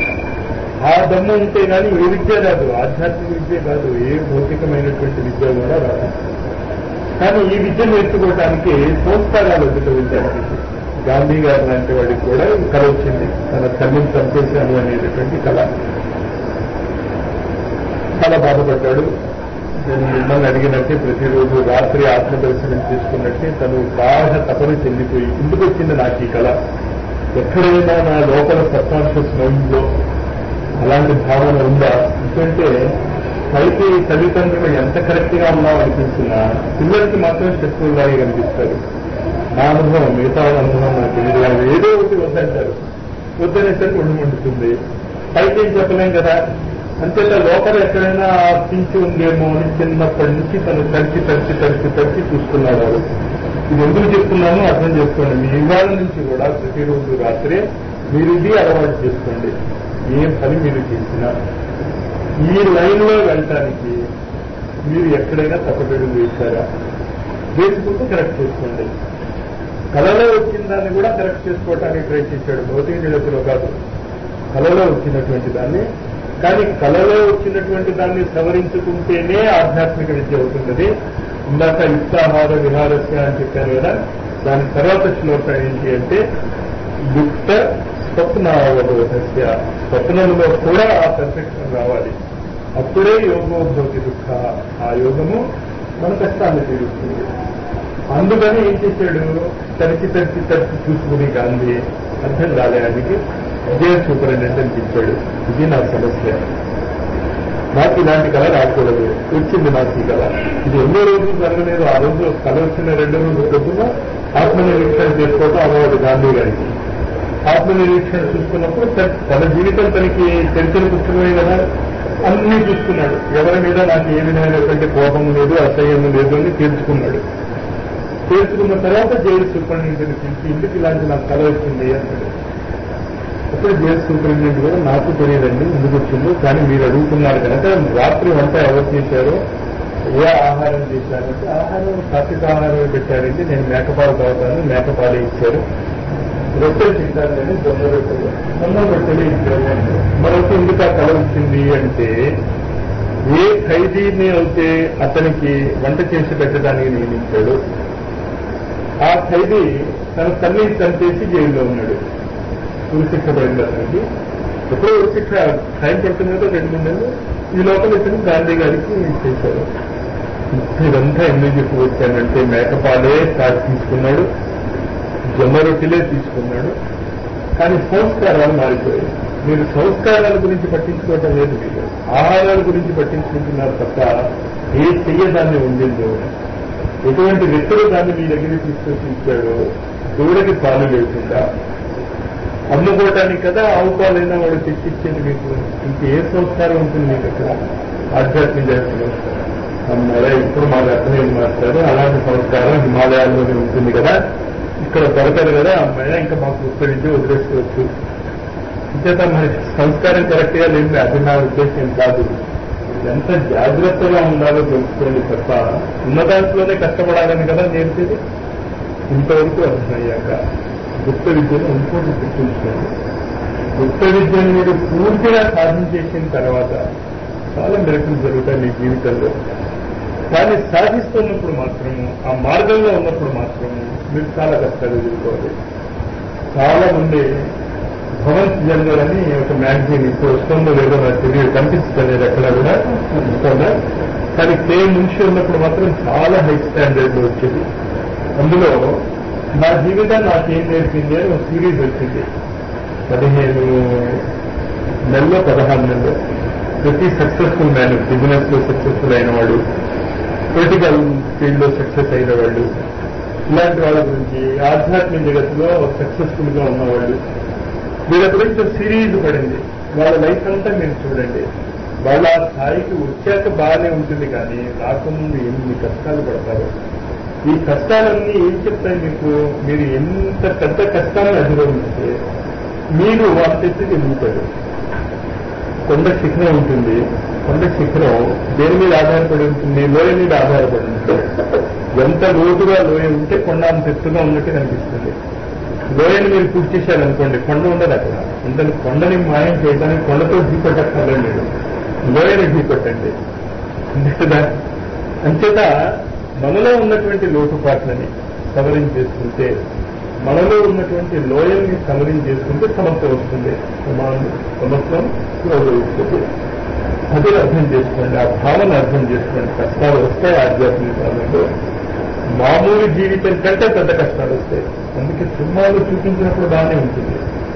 ఆ దమ్ము ఉంటే కానీ ఏ విద్య రాదు ఆధ్యాత్మిక విద్య కాదు ఏ భౌతికమైనటువంటి విద్య కూడా రాదు కానీ ఈ విద్య నేర్చుకోవడానికి సంస్కారాలు వద్దు విద్యార్థికి గాంధీ గారు లాంటి వాడికి కూడా కళ వచ్చింది తన తల్లిని చంపేశాను అనేటటువంటి కళ చాలా బాధపడ్డాడు నేను మిమ్మల్ని అడిగినట్టే ప్రతిరోజు రాత్రి ఆత్మదర్శనం చేసుకున్నట్టే తను బాగా తపన చెందిపోయి ఇందుకు వచ్చింది నాకు ఈ కళ ఎక్కడైనా నా లోపల సబ్కాన్షియస్ మైండ్ లో అలాంటి భావన ఉందా ఎందుకంటే పైకి తల్లిదండ్రులు ఎంత కరెక్ట్ గా ఉన్నాం అనిపించినా పిల్లలకి మాత్రం శత్రువులాగే కనిపిస్తారు నా అనుభవం మిగతా వాళ్ళ అనుభవం నాకు తెలియదు వాళ్ళు ఏదో ఒకటి వద్దంటారు వద్దనేసరికి ఒళ్ళు మండుతుంది పైకి ఏం చెప్పలేం కదా అంతేలా లోపల ఎక్కడైనా పించి ఉందేమో అని చిన్నప్పటి నుంచి తను తడిచి తడిచి తడిచి తడిచి చూసుకున్నాడు వాడు. ఇది ఎందుకు చెప్తున్నాను అర్థం చేసుకోండి మీ ఇవాళ నుంచి కూడా ప్రతిరోజు రాత్రి మీరు ఇది అలవాటు చేసుకోండి ఏ పని మీరు చేసినా ఈ లైన్ లో వెళ్ళటానికి మీరు ఎక్కడైనా తప్పటడుగు వేశారా వేసుకుంటూ కరెక్ట్ చేసుకోండి కళలో వచ్చిన దాన్ని కూడా కరెక్ట్ చేసుకోవడానికి ప్రయత్నించాడు భౌతిక జగత్తులో కాదు కళలో వచ్చినటువంటి దాన్ని కానీ కళలో వచ్చినటువంటి దాన్ని సవరించుకుంటేనే ఆధ్యాత్మిక విద్య అవుతున్నది ఇందాక యుక్తాహార విహారస్య అని చెప్పాను కదా దాని తర్వాత శ్లోకం ఏంటి అంటే యుక్త స్వప్నావబోధస్య స్వప్నంలో కూడా ఆ పర్ఫెక్షన్ రావాలి అప్పుడే యోగోద్భవతి దుఃఖ ఆ యోగము మన కష్టాన్ని తీరుస్తుంది అందుకని ఏం చేశాడు తడిచి తడిచి తడిచి చూసుకుని గాంధీ అర్థం కాలేదానికి విజయ సూపరింటెండెంట్ ఇచ్చాడు ఇది నా సమస్య నాకు ఇలాంటి కళ రాకూడదు వచ్చింది నాకు ఈ కళ ఇది ఎన్నో రోజులు జరగలేదు ఆ రోజు కళ వచ్చిన రెండో రోజు పొద్దున ఆత్మనిరీక్షణ చేసుకోవటం అలవాటు గాంధీ గారికి ఆత్మనిరీక్షణ చూసుకున్నప్పుడు తన- తన జీవితం తనకి తెలిసిన పుస్తకమే కదా అన్ని చూసుకున్నాడు ఎవరి మీద నాకు ఏ విధమైనటువంటి కోపం లేదు అసహ్యం లేదు అని తీర్చుకున్నాడు తీర్చుకున్న తర్వాత జైలు సూపరింటెండెంట్ పిలిచి ఎందుకు ఇలాంటి నాకు కళ వచ్చింది అన్నాడు అప్పుడు జైలు సూపరింటెండెంట్ కూడా నాకు తెలియదండి ఎందుకు వచ్చిందో కానీ మీరు అడుగుతున్నారు కనుక రాత్రి వంట ఎవరు చేశారో ఏ ఆహారం చేశారంటే ఆహారం సాత్విక ఆహారం పెట్టారంటే నేను మేకపాలు తాగుతాను మేకపాలు ఇచ్చారు రొట్టెలు తింటానని జొన్న రొట్టెలు జొన్న రొట్టెలు ఇచ్చారు అంటే మరొక ఎందుకు ఆ కళ వచ్చింది అంటే ఏ ఖైదీని అయితే అతనికి వంట చేసి పెట్టడానికి నియమించాడు ఆ ఖైదీ తన తల్లిని చంపేసి జైల్లో ఉన్నాడు ఉరిశిక్ష పడింది అతనికి ఎప్పుడో ఉరిశిక్ష టైం పడుతుంది కదా రెండు మూడు నెలలు ఈ లోపల ఇతను గాంధీ గారికి చేశారు ఇదంతా ఎందుకు చెప్పవచ్చానంటే మేకపాలే తాగి తీసుకున్నాడు జొన్న రొట్టెలే తీసుకున్నాడు కానీ సంస్కారాలు మారిపోయాయి మీరు సంస్కారాల గురించి పట్టించుకోవటం లేదు మీరు ఆహారాల గురించి పట్టించుకుంటున్నారు తప్ప ఏ చెయ్య దాన్ని ఉండిందో ఎటువంటి వ్యక్తులు దాన్ని మీ దగ్గరికి తీసుకొచ్చి ఇచ్చాడో దూడకి పాలు లేకుండా అమ్ముకోవటానికి కదా ఆవు పాలైనా వాడు తెచ్చిచ్చేది మీకు ఇంకే సంస్కారం ఉంటుంది మీ దగ్గర ఆధ్యాత్మిక సంస్కారం అమ్మారా ఇప్పుడు మాకు అర్థమైంది మాట్లాడు అలాంటి సంస్కారం హిమాలయాల్లోనే ఉంటుంది కదా ఇక్కడ దొరకదు కదా అమ్మాయి ఇంకా మాకు ఉత్తరించి వదిలేసుకోవచ్చు ఇంచేత మరి సంస్కారం కరెక్ట్ గా లేదు అది నా ఉద్దేశం కాదు ఎంత జాగ్రత్తగా ఉండాలో తెలుసుకోండి తప్ప ఉన్న దాంట్లోనే కష్టపడాలని కదా నేర్పేది ఇంతవరకు అర్థమయ్యాక గుప్త విద్యను ఇంకోటి గుర్తుంచుకోండి గుప్త విద్యను మీరు పూర్తిగా సాధించేసిన తర్వాత చాలా మెరుపులు జరుగుతాయి మీ జీవితంలో కానీ సాధిస్తున్నప్పుడు మాత్రము ఆ మార్గంలో ఉన్నప్పుడు మాత్రము మీరు చాలా కష్టాలు ఎదుర్కోవాలి చాలా మంది భవన్ జనరల్ అని ఒక మ్యాగజైన్ ఇప్పుడు వస్తుందో లేదో నాకు తెలియదు కనిపిస్తలేదు ఎక్కడ కూడా వస్తుందా కానీ కే నుంచి ఉన్నప్పుడు మాత్రం చాలా హై స్టాండర్డ్ లో వచ్చేది అందులో నా జీవితం నాకేం నేర్పింది అని ఒక సిరీస్ వచ్చింది పదిహేను నెలలో పదహారు నెలలు ప్రతి సక్సెస్ఫుల్ మ్యాన్ బిజినెస్ లో సక్సెస్ఫుల్ అయిన వాడు పొలిటికల్ ఫీల్డ్ లో సక్సెస్ అయిన వాళ్ళు ఇలాంటి వాళ్ళ గురించి ఆధ్యాత్మిక జగత్తులో సక్సెస్ఫుల్ గా ఉన్నవాళ్ళు వీళ్ళ గురించి సిరీస్ పడింది వాళ్ళ లైఫ్ అంతా మీరు చూడండి వాళ్ళ ఆ స్థాయికి వచ్చాక బాగానే ఉంటుంది కానీ రాకముందు ఎన్ని కష్టాలు పడతారు ఈ కష్టాలన్నీ ఏం చెప్తాయి మీకు మీరు ఎంత పెద్ద కష్టాలను అధిరోహిస్తే మీరు అంత ఎత్తుకి ఎదుగుతారు కొండ శిఖరం ఉంటుంది కొండ శిఖరం దేని మీద ఆధారపడి ఉంటుంది లోయ మీద ఆధారపడి ఉంటుంది ఎంత లోతుగా లోయ ఉంటే కొండ అంత ఎత్తుగా ఉన్నట్టు కనిపిస్తుంది లోయని మీరు పూర్తి చేశారనుకోండి కొండ ఉండదు అక్కడ అందుకని కొండని మాయం చేయడానికి కొండతో ఢీకొట్టక్కర్లేదు మీరు లోయని ఢీకొట్టండి అంతేదా అంచేత మనలో ఉన్నటువంటి లోటుపాట్లని కవరింగ్ చేసుకుంటే మనలో ఉన్నటువంటి లోయల్ని కవరింగ్ చేసుకుంటే సమస్య వస్తుంది సమస్తం వస్తుంది అది అర్థం చేసుకోండి ఆ భావన అర్థం చేసుకోండి కష్టాలు వస్తాయి ఆధ్యాత్మిక కాలంలో మామూలు జీవితం కంటే పెద్ద కష్టాలు వస్తాయి అందుకే సినిమాలు చూపించినప్పుడు బాగానే ఉంటుంది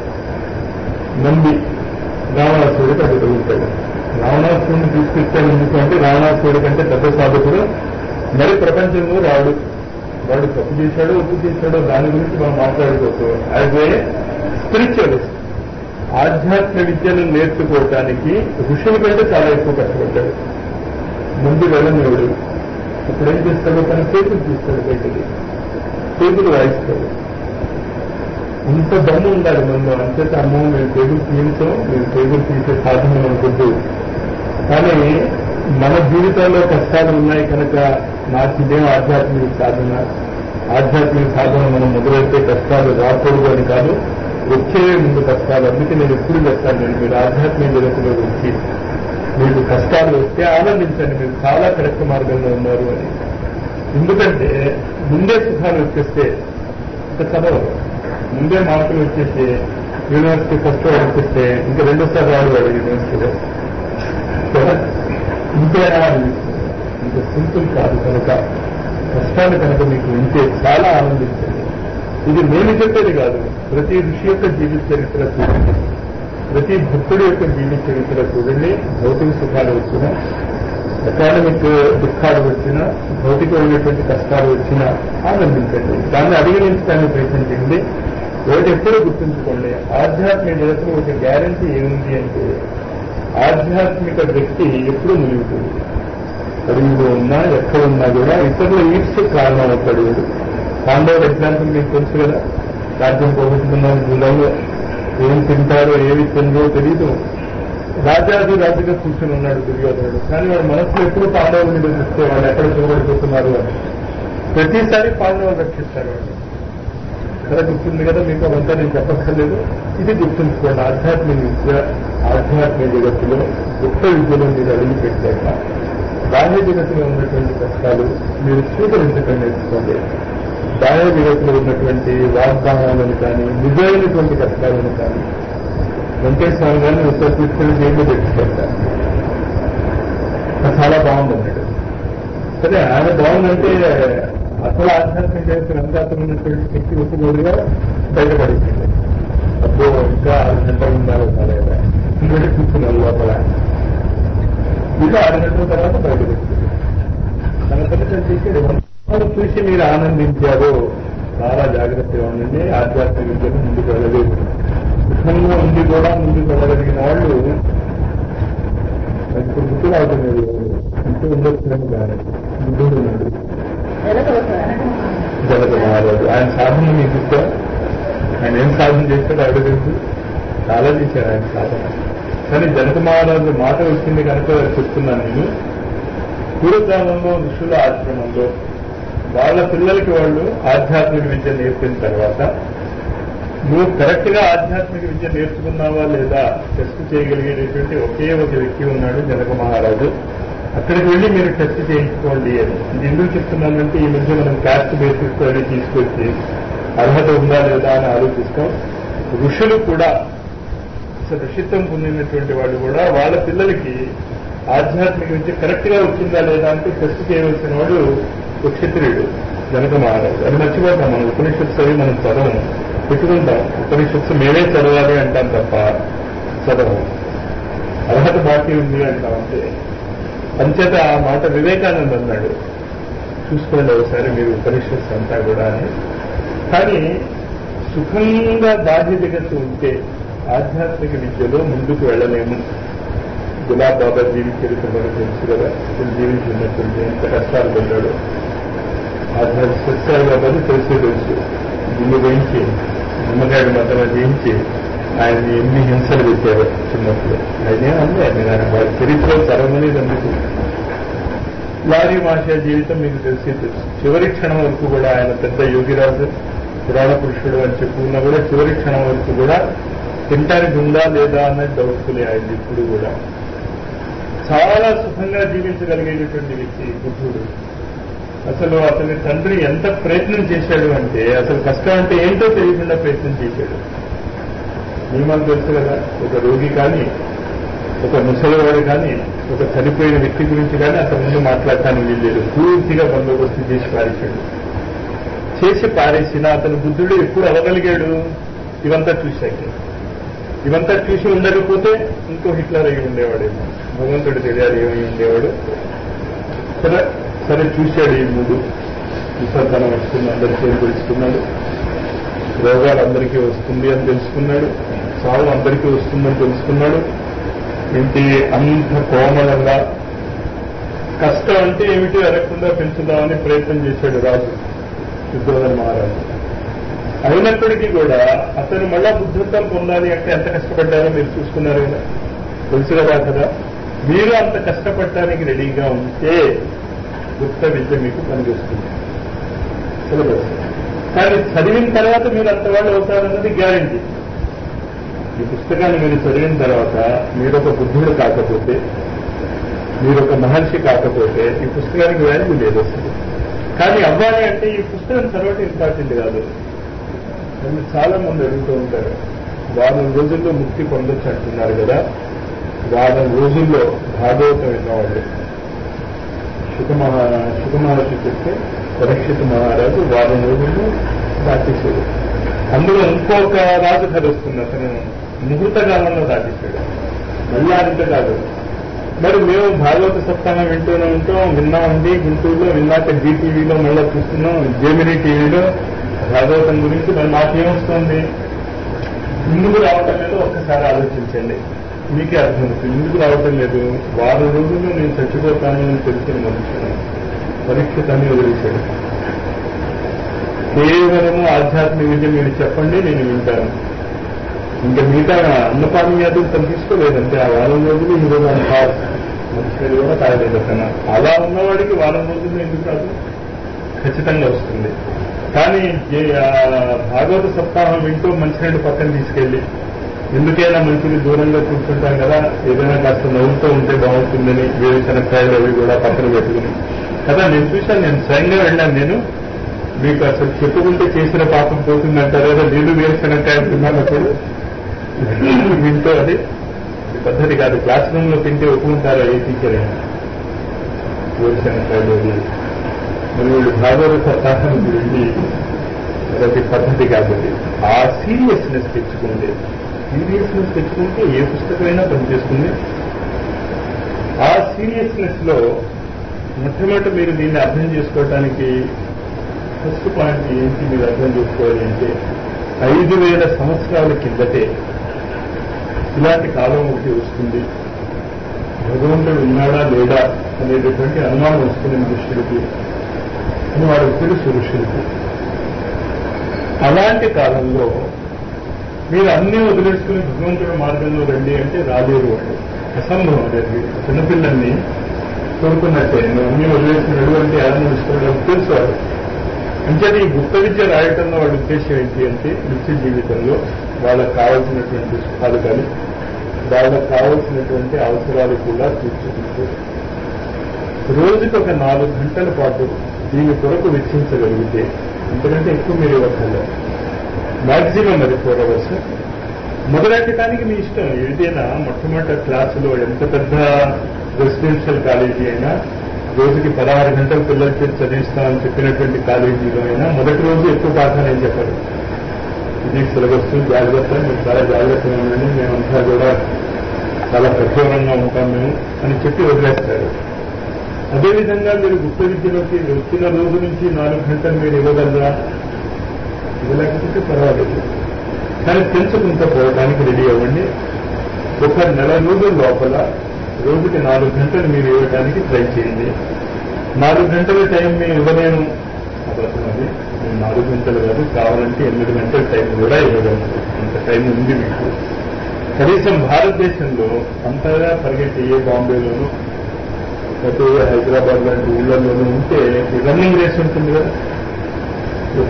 నంది రావణాసుడికి అది తగులుతాడు రావణాసుడిని తీసుకొచ్చాను ఎందుకు అంటే రావణాసుడి కంటే పెద్ద సాధకుడు మరి ప్రపంచంలో రాడు వాడు తప్పు చేశాడో ఒప్పు చేశాడో దాని గురించి మనం మాట్లాడుకోవచ్చు యాజ్ ఏ స్పిరిచువలిస్ట్ ఆధ్యాత్మిక విద్యను నేర్చుకోవటానికి ఋషుల కంటే చాలా ఎక్కువ కష్టపడ్డాడు ముందు వెళ్ళనివాడు అప్పుడు ఏం చేస్తాడు తన చేతులు తీస్తాడు బయటకి చేతులు వాయిస్తాడు ఇంత దమ్ము ఉండాలి మనలో అంచేత అమ్మో మేము టేబుల్ తీయించాం మేము టేబుల్ తీసే సాధనం అనుకుంటూ కానీ మన జీవితంలో కష్టాలు ఉన్నాయి కనుక నాకు ఇదేం ఆధ్యాత్మిక సాధన ఆధ్యాత్మిక సాధన మనం మొదలైతే కష్టాలు రాకూడదు అని కాదు వచ్చే ముందు కష్టాలు అందుకే నేను ఎప్పుడు చెప్తాను నేను మీరు ఆధ్యాత్మిక జగత్తులో వచ్చి మీకు కష్టాలు వస్తే ఆనందించండి మీరు చాలా కరెక్ట్ మార్గంలో ఉన్నారు అని ఎందుకంటే ముందే సుఖాలు వచ్చేస్తే ఇంకా చదవరు ముందే మార్కులు వచ్చేసి యూనివర్సిటీ ఫస్ట్ వచ్చేస్తే ఇంకా రెండోసారి రాడు వాడు యూనివర్సిటీలో ఇంతేనా ఇంత సింపుల్ కాదు కనుక కష్టాలు కనుక మీకు ఉంటే చాలా ఆనందించండి ఇది నేను చెప్పేది కాదు ప్రతి ఋషి యొక్క జీవిత చరిత్ర చూడండి ప్రతి భక్తుడి యొక్క జీవిత చరిత్ర చూడండి భౌతిక సుఖాలు వచ్చినా ఎకాడమిక్ దుఃఖాలు వచ్చినా భౌతికమైనటువంటి కష్టాలు వచ్చినా ఆనందించండి దాన్ని అధిగమించడానికి ప్రయత్నించండి ఒకటి ఎప్పుడూ గుర్తుంచుకోండి ఆధ్యాత్మిక జగత్తులో ఒక గ్యారంటీ ఏముంది అంటే ఆధ్యాత్మిక వ్యక్తి ఎప్పుడూ ములుగుతుంది అడవిలో ఉన్నా ఎక్కడ ఉన్నా కూడా ఇతరుల ఈడ్స్ కారణం అవుతాడు వీడు పాండవుల ఎగ్జాంపుల్ మీకు తెలుసు కదా రాజ్యం పోగొట్టుకున్నారు జూలంలో ఏం తింటారో ఏమి తిందో తెలీదు రాజాది రాజుగా కూర్చుని ఉన్నాడు దుర్యోధనుడు కానీ వాడు మనసులో ఎప్పుడు పాండవులు మీద చూస్తే వాళ్ళు ఎక్కడ చూడబడిపోతున్నారు అని ప్రతిసారి పాండవులు రక్షిస్తారు వాళ్ళు కదా గుర్తుంది కదా మీకు అవంతా నేను చెప్పక్కర్లేదు ఇది గుర్తుంచుకోండి ఆధ్యాత్మిక విద్య ఆధ్యాత్మిక జగత్తులో గుప్త విద్యలో మీరు అడిగి పెట్టాక బాహ్య జగత్తులో ఉన్నటువంటి కష్టాలు మీరు స్వీకరించడం నేర్చుకోండి బాహ్య జగత్తులో ఉన్నటువంటి వాగ్దానాలను కానీ నిజమైనటువంటి కష్టాలను కానీ వెంకటేశ్వర గారిని ఉత్తర తీసుకెళ్లి జైల్లో పెట్టించారు చాలా బాగుంది అన్నాడు సరే ఆయన బాగుందంటే అసలు ఆధ్యాత్మిక జగత్తు వెనకాతలు ఉన్నటువంటి శక్తి ఒప్పుకోలుగా బయటపడింది అబ్బో ఇంకా ఆరు గంటలు ఉండాలి లేదా ఇంకోటి కూర్చున్నారు లోపల ఇంకా ఆరు గంటల తర్వాత బయటపెడుతుంది తన తల్లిదండ్రులు చేసేది వాళ్ళు చూసి మీరు ఆనందించారు చాలా జాగ్రత్తగా ఉండండి ఆధ్యాత్మిక విద్యను ముందుకు వెళ్ళలేదు సుఖంగా ఉండి కూడా ముందుకు వెళ్ళగలిగిన వాళ్ళు ఇప్పుడు గుర్తు అవుతుంది ఇంటి ఉండొచ్చినట్టు కానీ బుద్ధుడు ఉన్నాడు జనక మహారాజు ఆయన సాధన మీకు ఇస్తా ఆయన ఏం సాధన చేస్తాడో ఆవిడ తెలుసు చాలా చేశారు ఆయన సాధన కానీ జనక మహారాజు మాట వచ్చింది కనుక చెప్తున్నాను నేను పూర్వకాలంలో ఋషుల ఆశ్రమంలో వాళ్ళ పిల్లలకి వాళ్ళు ఆధ్యాత్మిక విద్య నేర్పిన తర్వాత నువ్వు కరెక్ట్ గా ఆధ్యాత్మిక విద్య నేర్చుకున్నావా లేదా టెస్ట్ చేయగలిగేటటువంటి ఒకే ఒక వ్యక్తి ఉన్నాడు జనక మహారాజు అక్కడికి వెళ్ళి మీరు టెస్ట్ చేయించుకోండి అని ఇది ఎందుకు చెప్తున్నానంటే ఈ మధ్య మనం క్యాస్ట్ బేసిస్ తో అది తీసుకొచ్చి అర్హత ఉందా లేదా అని ఆలోచిస్తాం ఋషులు కూడా అసలు ఋషిత్వం పొందినటువంటి వాళ్ళు కూడా వాళ్ళ పిల్లలకి ఆధ్యాత్మిక విద్య కరెక్ట్ గా వచ్చిందా లేదా అంటే టెస్ట్ చేయవలసిన వాడు ఒక క్షత్రియుడు జనక మహారాజు అది మర్చిపోతాం మనం ఉపనిషత్తు అవి మనం చదవం పెట్టుకుంటాం ఉపనిషత్తు మేమే చదవాలి అంటాం తప్ప చదవం అర్హత బాకీ ఉంది అంటాం అంటే అంచేత ఆ మాట వివేకానంద అన్నాడు చూసుకోండి ఒకసారి మీరు ఉపనిషత్తు అంతా కూడా అని కానీ సుఖంగా బాధ్య జగత్తు ఉంటే ఆధ్యాత్మిక విద్యలో ముందుకు వెళ్ళలేము గులాబ్ బాబా జీవించడం మనకు తెలుసు కదా అతను జీవించినటువంటి ఎంత కష్టాలు పడ్డాడు ఆధ్యాత్మిక సత్యాలు బాబాని తెలిసే తెలుసు గుండు వేయించి నిమ్మకాయలు మాత్రం జయించి ఆయన ఎన్ని హింసలు పెట్టారు చిన్నప్పుడు ఆయనే అంది ఆయన ఆయన వారి చరిత్ర చరవని అందుకు లారీ మాష జీవితం మీకు తెలిసి తెలుసు చివరి క్షణం వరకు కూడా ఆయన పెద్ద యోగిరాజు పురాణ పురుషుడు అని చెప్పుకున్నా కూడా చివరి క్షణం వరకు కూడా తింటానికి ఉందా లేదా అన్నది డౌట్ఫుల్ ఆయన ఇప్పుడు కూడా చాలా సుఖంగా జీవించగలిగేటటువంటి వ్యక్తి బుద్ధుడు అసలు అతని తండ్రి ఎంత ప్రయత్నం చేశాడు అంటే అసలు కష్టం అంటే ఏంటో తెలియకుండా ప్రయత్నం చేశాడు నియమాలు తెలుసు కదా ఒక రోగి కానీ ఒక ముసలివాడు కానీ ఒక చనిపోయిన వ్యక్తి గురించి కానీ అతని ముందు మాట్లాడటానికి వీల్లేదు పూర్తిగా బందోబస్తు చేసి పారేశాడు చేసి పారేసిన అతను బుద్ధుడు ఎప్పుడు అవ్వగలిగాడు ఇవంతా చూశాక ఇవంతా చూసి ఉండకపోతే ఇంకో హిట్లర్ అయి ఉండేవాడేమో భగవంతుడు తెలియాలి ఏమై ఉండేవాడు సరే సరే చూశాడు ఈ మూడు విసర్జన వస్తుంది అందరికీ ఏం తెలుసుకున్నాడు రోగాలు అందరికీ వస్తుంది అని తెలుసుకున్నాడు చావు అందరికీ వస్తుందని తెలుసుకున్నాడు ఏంటి అంత కోమలంగా కష్టం అంటే ఏమిటి అడగకుండా పెంచుదామని ప్రయత్నం చేశాడు రాజు యుద్ధోధన మహారాజు అయినప్పటికీ కూడా అతను మళ్ళా బుద్ధిత్వం పొందాలి అంటే ఎంత కష్టపడ్డారో మీరు చూసుకున్నారు కదా తెలుసు కదా కదా మీరు అంత కష్టపడటానికి రెడీగా ఉంటే గుప్త విద్య మీకు పనిచేస్తుంది సిలబస్ కానీ చదివిన తర్వాత మీరు అంతవాళ్ళు అవుతారన్నది గ్యారంటీ ఈ పుస్తకాన్ని మీరు చదివిన తర్వాత మీరు ఒక బుద్ధుడు కాకపోతే మీరు ఒక మహర్షి కాకపోతే ఈ పుస్తకానికి వాల్యూ లేదు అసలు కానీ అవ్వాలి అంటే ఈ పుస్తకం చదవటం ఇంపార్టెంట్ కాదు నన్ను చాలా మంది అడుగుతూ ఉంటారు వారం రోజుల్లో ముక్తి పొందొచ్చు అంటున్నారు కదా వారం రోజుల్లో భాగవతం విన్నవాళ్ళు సుఖమహా సుఖమహర్షి చెప్తే పరీక్షిత మహారాజు వారం రోజుల్లో దాటేశాడు అందులో ఇంకొక రాజు కథ వస్తుంది అతను ముహూర్త కాలంలో దాటేశాడు మళ్ళీ అంత కాదు మరి మేము భాగవత సప్తాహం వింటూనే ఉంటాం విన్నామండి గుంటూరులో విన్నాక జీటీవీలో మళ్ళీ చూస్తున్నాం జేమినీ టీవీలో భాగవతం గురించి మరి మాకేమొస్తుంది ముందుకు రావటం లేదు ఒక్కసారి ఆలోచించండి మీకే అర్థమవుతుంది ఎందుకు రావటం లేదు వారం రోజుల్లో నేను చచ్చిపోతాను అని తెలిసిన మనుషులు పరీక్షితాన్ని వదిలేశాడు కేవలము ఆధ్యాత్మిక విద్య మీరు చెప్పండి నేను వింటాను ఇంకా మిగతా అన్నపానం వ్యాధులు తను తీసుకోలేదంటే ఆ వారం రోజులు ఈ రోజు ఆయన కాదు మంచిది కూడా తాగలేదు అతను అలా ఉన్నవాడికి వారం రోజులు ఎందుకు రాదు ఖచ్చితంగా వస్తుంది కానీ ఏ- ఆ భాగవత సప్తాహం వింటూ మంచినీళ్ళు పక్కన తీసుకెళ్ళి ఎందుకైనా మంచిది దూరంగా కూర్చుంటాం కదా ఏదైనా కాస్త నవ్వుతూ ఉంటే బాగుంటుందని వేరుశనక్కాయలు అవి కూడా పక్కన పెట్టుకుని కదా నేను చూశాను నేను స్వయంగా వెళ్ళాను నేను మీకు అసలు చెప్పుకుంటే చేసిన పాపం పోతుందంటారు కదా నేను వేరుశనక్కాయలు తిన్నానప్పుడు వింటూ అది ఈ పద్ధతి కాదు క్లాస్ రూమ్ లో తింటే ఒప్పుకుంటారా ఏ టీచర్ అయినా వేరుశనకాయలు మరి వీళ్ళు భాగవత సహాయం గురించి అదొక పద్ధతి కాబట్టి ఆ సీరియస్నెస్ తెచ్చుకుంటే సీరియస్నెస్ తెచ్చుకుంటే ఏ పుస్తకమైనా పనిచేస్తుంది ఆ సీరియస్నెస్ లో మొట్టమొదటి మీరు దీన్ని అర్థం చేసుకోవటానికి ఫస్ట్ పాయింట్ ఏంటి మీరు అర్థం చేసుకోవాలి అంటే ఐదు వేల సంవత్సరాల కిందటే ఇలాంటి కాలం ఒకటి వస్తుంది భగవంతుడు ఉన్నాడా లేడా అనేటటువంటి అనుమానం వస్తుంది మనుషులకి అని వాడికి తెలుసు ఋషులకి అలాంటి కాలంలో మీరు అన్నీ వదిలేసుకుని భగవంతుడి మార్గంలో రండి అంటే రాలేరు వాళ్ళు అసంభవం అది చిన్నపిల్లల్ని కోరుకున్నట్టే నువ్వు అన్ని వదిలేసినాడు అంటే ఎలా నడుస్తున్నాడు తెలుసు వాడు అంచేది ఈ గుప్త విద్య రాయటంలో వాళ్ళ ఉద్దేశం ఏంటి అంటే నిత్య జీవితంలో వాళ్ళకు కావలసినటువంటి సుఖాలు కానీ వాళ్ళకు కావలసినటువంటి అవసరాలు కూడా తీర్చుకుంటూ రోజుకి ఒక నాలుగు గంటల పాటు దీని కొరకు వెచ్చించగలిగితే అంతకంటే ఎక్కువ మీరు ఇవ్వక్కర్లేదు మాక్సిమం అది ఫోర్ అవర్స్ మొదలెట్టడానికి మీ ఇష్టం ఏదైనా మొట్టమొదటి క్లాసులో ఎంత పెద్ద రెసిడెన్షియల్ కాలేజీ అయినా రోజుకి పదహారు గంటల పిల్లలకి చదివిస్తామని చెప్పినటువంటి కాలేజీలో అయినా మొదటి రోజు ఎక్కువ పాఠాలు ఏం చెప్పారు ఇది సిలబస్ జాగ్రత్త మీరు చాలా జాగ్రత్తగా ఉండండి మేమంతా కూడా చాలా కఠోరంగా ఉంటాం మేము అని చెప్పి వదిలేస్తారు అదేవిధంగా మీరు గుప్త విద్యలోకి వచ్చిన రోజు నుంచి నాలుగు గంటలు మీరు ఇవ్వగలరా ఇవ్వలేకపోతే పర్వాలేదు కానీ పెంచుకుంటూ పోవడానికి రెడీ అవ్వండి ఒక నెల రోజుల లోపల రోజుకి నాలుగు గంటలు మీరు ఇవ్వడానికి ట్రై చేయండి నాలుగు గంటల టైం మీరు ఇవ్వలేను అబద్ధం అది నేను నాలుగు గంటలు కాదు కావాలంటే ఎనిమిది గంటల టైం కూడా ఇవ్వగలను అంత టైం ఉంది మీకు కనీసం భారతదేశంలో అంతగా పరిగెట్టి ఏ బాంబేలోనూ లేకపోతే హైదరాబాద్ లాంటి ఊళ్ళల్లోనూ ఉంటే రన్నింగ్ రేస్ ఉంటుంది కదా ఒక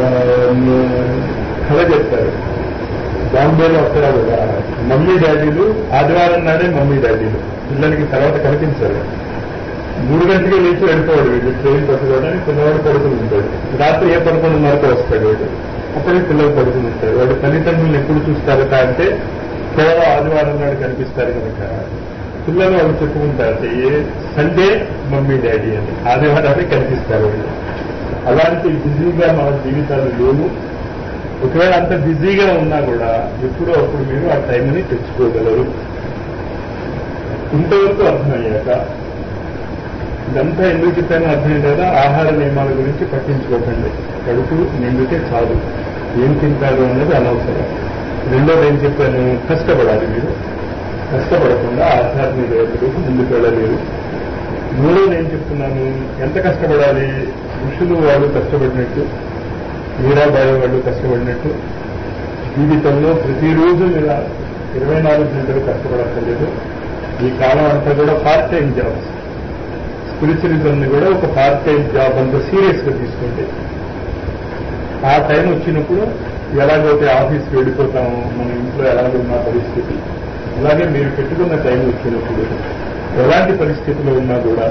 కథ చెప్తారు బాంబేలో అక్కడ కూడా మమ్మీ డాడీలు ఆదివారం నాడే మమ్మీ డాడీలు పిల్లలకి తర్వాత కనిపించారు మూడు గంటలకి లేచి వెళ్ళిపోవాడు వీళ్ళు ట్రైన్ పట్టుకోవడానికి పిల్లవాడు పడుకుని ఉంటాడు రాత్రి ఏ పదకొండున్నరకు వస్తాడు వాడు అప్పటికి పిల్లలు పడుకుని ఉంటారు వాడు తల్లిదండ్రులను ఎప్పుడు చూస్తారట అంటే కేవలం ఆదివారం నాడు కనిపిస్తారు కనుక పిల్లలు వాళ్ళు చెప్పుకుంటారు ఏ సండే మమ్మీ డాడీ అని ఆదివారాన్ని కనిపిస్తారు వాళ్ళు అలాంటి బిజీగా మన జీవితాలు లేవు ఒకవేళ అంత బిజీగా ఉన్నా కూడా ఎప్పుడో అప్పుడు మీరు ఆ టైంని తెచ్చుకోగలరు ఇంతవరకు అర్థమయ్యాక ఇదంతా ఎందుకు చెప్పానో అర్థమైంది కదా ఆహార నియమాల గురించి పట్టించుకోకండి కడుపు నిండితే చాలు ఏం తింటారు అన్నది అనవసరం రెండోది ఏం చెప్పాను కష్టపడాలి మీరు కష్టపడకుండా ఆధ్యాత్మిక దేవతలకు ముందుకు వెళ్ళలేరు మూడోది ఏం చెప్తున్నాను ఎంత కష్టపడాలి ఋషులు వాళ్ళు కష్టపడినట్టు మీరాబాయి వాళ్ళు కష్టపడినట్టు జీవితంలో ప్రతిరోజు మీరు ఇరవై నాలుగు గంటలు కష్టపడక్కర్లేదు ఈ కాలం అంతా కూడా పార్ట్ టైం జాబ్స్ స్పిరిచువలిజంని కూడా ఒక పార్ట్ టైం జాబ్ అంత సీరియస్ గా తీసుకుంటే ఆ టైం వచ్చినప్పుడు ఎలాగైతే ఆఫీస్కి వెళ్ళిపోతామో మన ఇంట్లో ఎలాగున్న పరిస్థితి అలాగే మీరు పెట్టుకున్న టైం వచ్చినప్పుడు ఎలాంటి పరిస్థితిలో ఉన్నా కూడా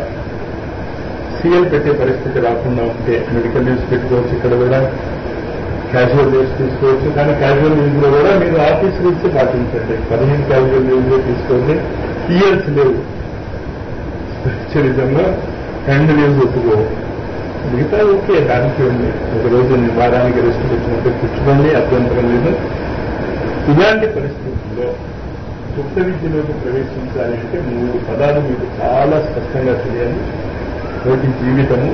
సీఎల్ పెట్టే పరిస్థితి రాకుండా ఉంటే మెడికల్ లీవ్స్ పెట్టుకోవచ్చు ఇక్కడ కూడా క్యాజువల్ లీవ్స్ తీసుకోవచ్చు కానీ క్యాజువల్ లీవ్స్ లో కూడా మీరు ఆఫీస్ లీవ్స్ పాటించండి పదిహేను క్యాజువల్ లీవ్స్ తీసుకోండి ఇయర్స్ లేవు స్పిరిచువలిజంలో రెండు లీవ్స్ ఒప్పుకో మిగతా ఓకే దానికి ఉంది ఒక రోజు వారానికి రెస్ట్ తెచ్చినట్టు కూర్చుకోండి అభ్యంతరం లేదు ఇలాంటి పరిస్థితుల్లో గుప్త విద్యలోకి ప్రవేశించాలి అంటే మూడు పదాలు మీకు చాలా స్పష్టంగా తెలియాలి ఒకటి జీవితము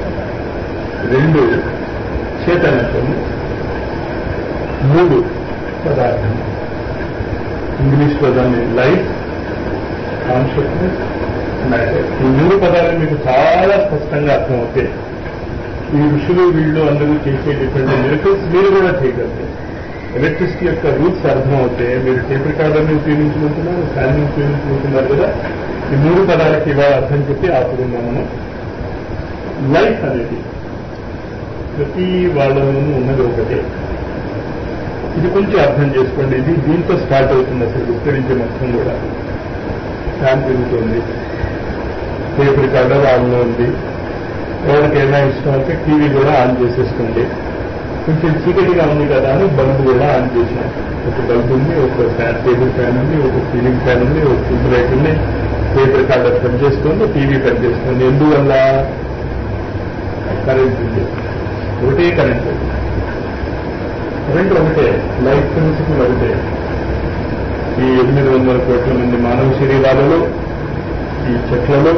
రెండు చేతనత్వము మూడు పదార్థము ఇంగ్లీష్లో దాన్ని లైఫ్ కాన్షియస్నెస్ మ్యాటర్ ఈ మూడు పదాలు మీకు చాలా స్పష్టంగా అర్థమవుతాయి ఈ ఋషులు వీళ్ళు అందరూ చేసే డిఫరెంట్ మిరకల్స్ మీరు కూడా చేయగలరు ఎలక్ట్రిసిటీ యొక్క రూల్స్ అర్థమవుతే మీరు టేప్ రికార్డర్ని ఉపయోగించుకుంటున్నారు ఫ్యాన్ని ఉపయోగించుకుంటున్నారు కదా ఈ మూడు పదాలకి ఇవాళ అర్థం చెప్పి ఆపుకుందాం మనం లైఫ్ అనేది ప్రతి వాళ్ళలోనూ ఉన్నది ఒకటే ఇది కొంచెం అర్థం చేసుకోండి ఇది దీంతో స్టార్ట్ అవుతుంది అసలు విస్తరించే మొత్తం కూడా ఫ్యాన్ తిరుగుతుంది టేప్ రికార్డర్ ఆన్లో ఉంది ఎవరికైనా ఇష్టం అయితే టీవీ కూడా ఆన్ చేసేస్తుంది కొంచెం చీకటిగా ఉంది కదా అని బల్బు కూడా ఆన్ చేసాం ఒక బల్బు ఉంది ఒక ఫ్యాన్ టేబుల్ ఫ్యాన్ ఉంది ఒక సీలింగ్ ఫ్యాన్ ఉంది ఒక ట్యూబ్ లైట్ ఉంది టేప్ రికార్డర్ పనిచేస్తుంది టీవీ పనిచేస్తుంది ఎందువల్ల కరెంట్ ఉంది ఒకటే కరెంట్ కరెంట్ ఒకటే లైఫ్ ప్రిన్సిపల్ ఒకటే ఈ ఎనిమిది వందల కోట్ల మంది మానవ శరీరాలలో ఈ చెట్లలో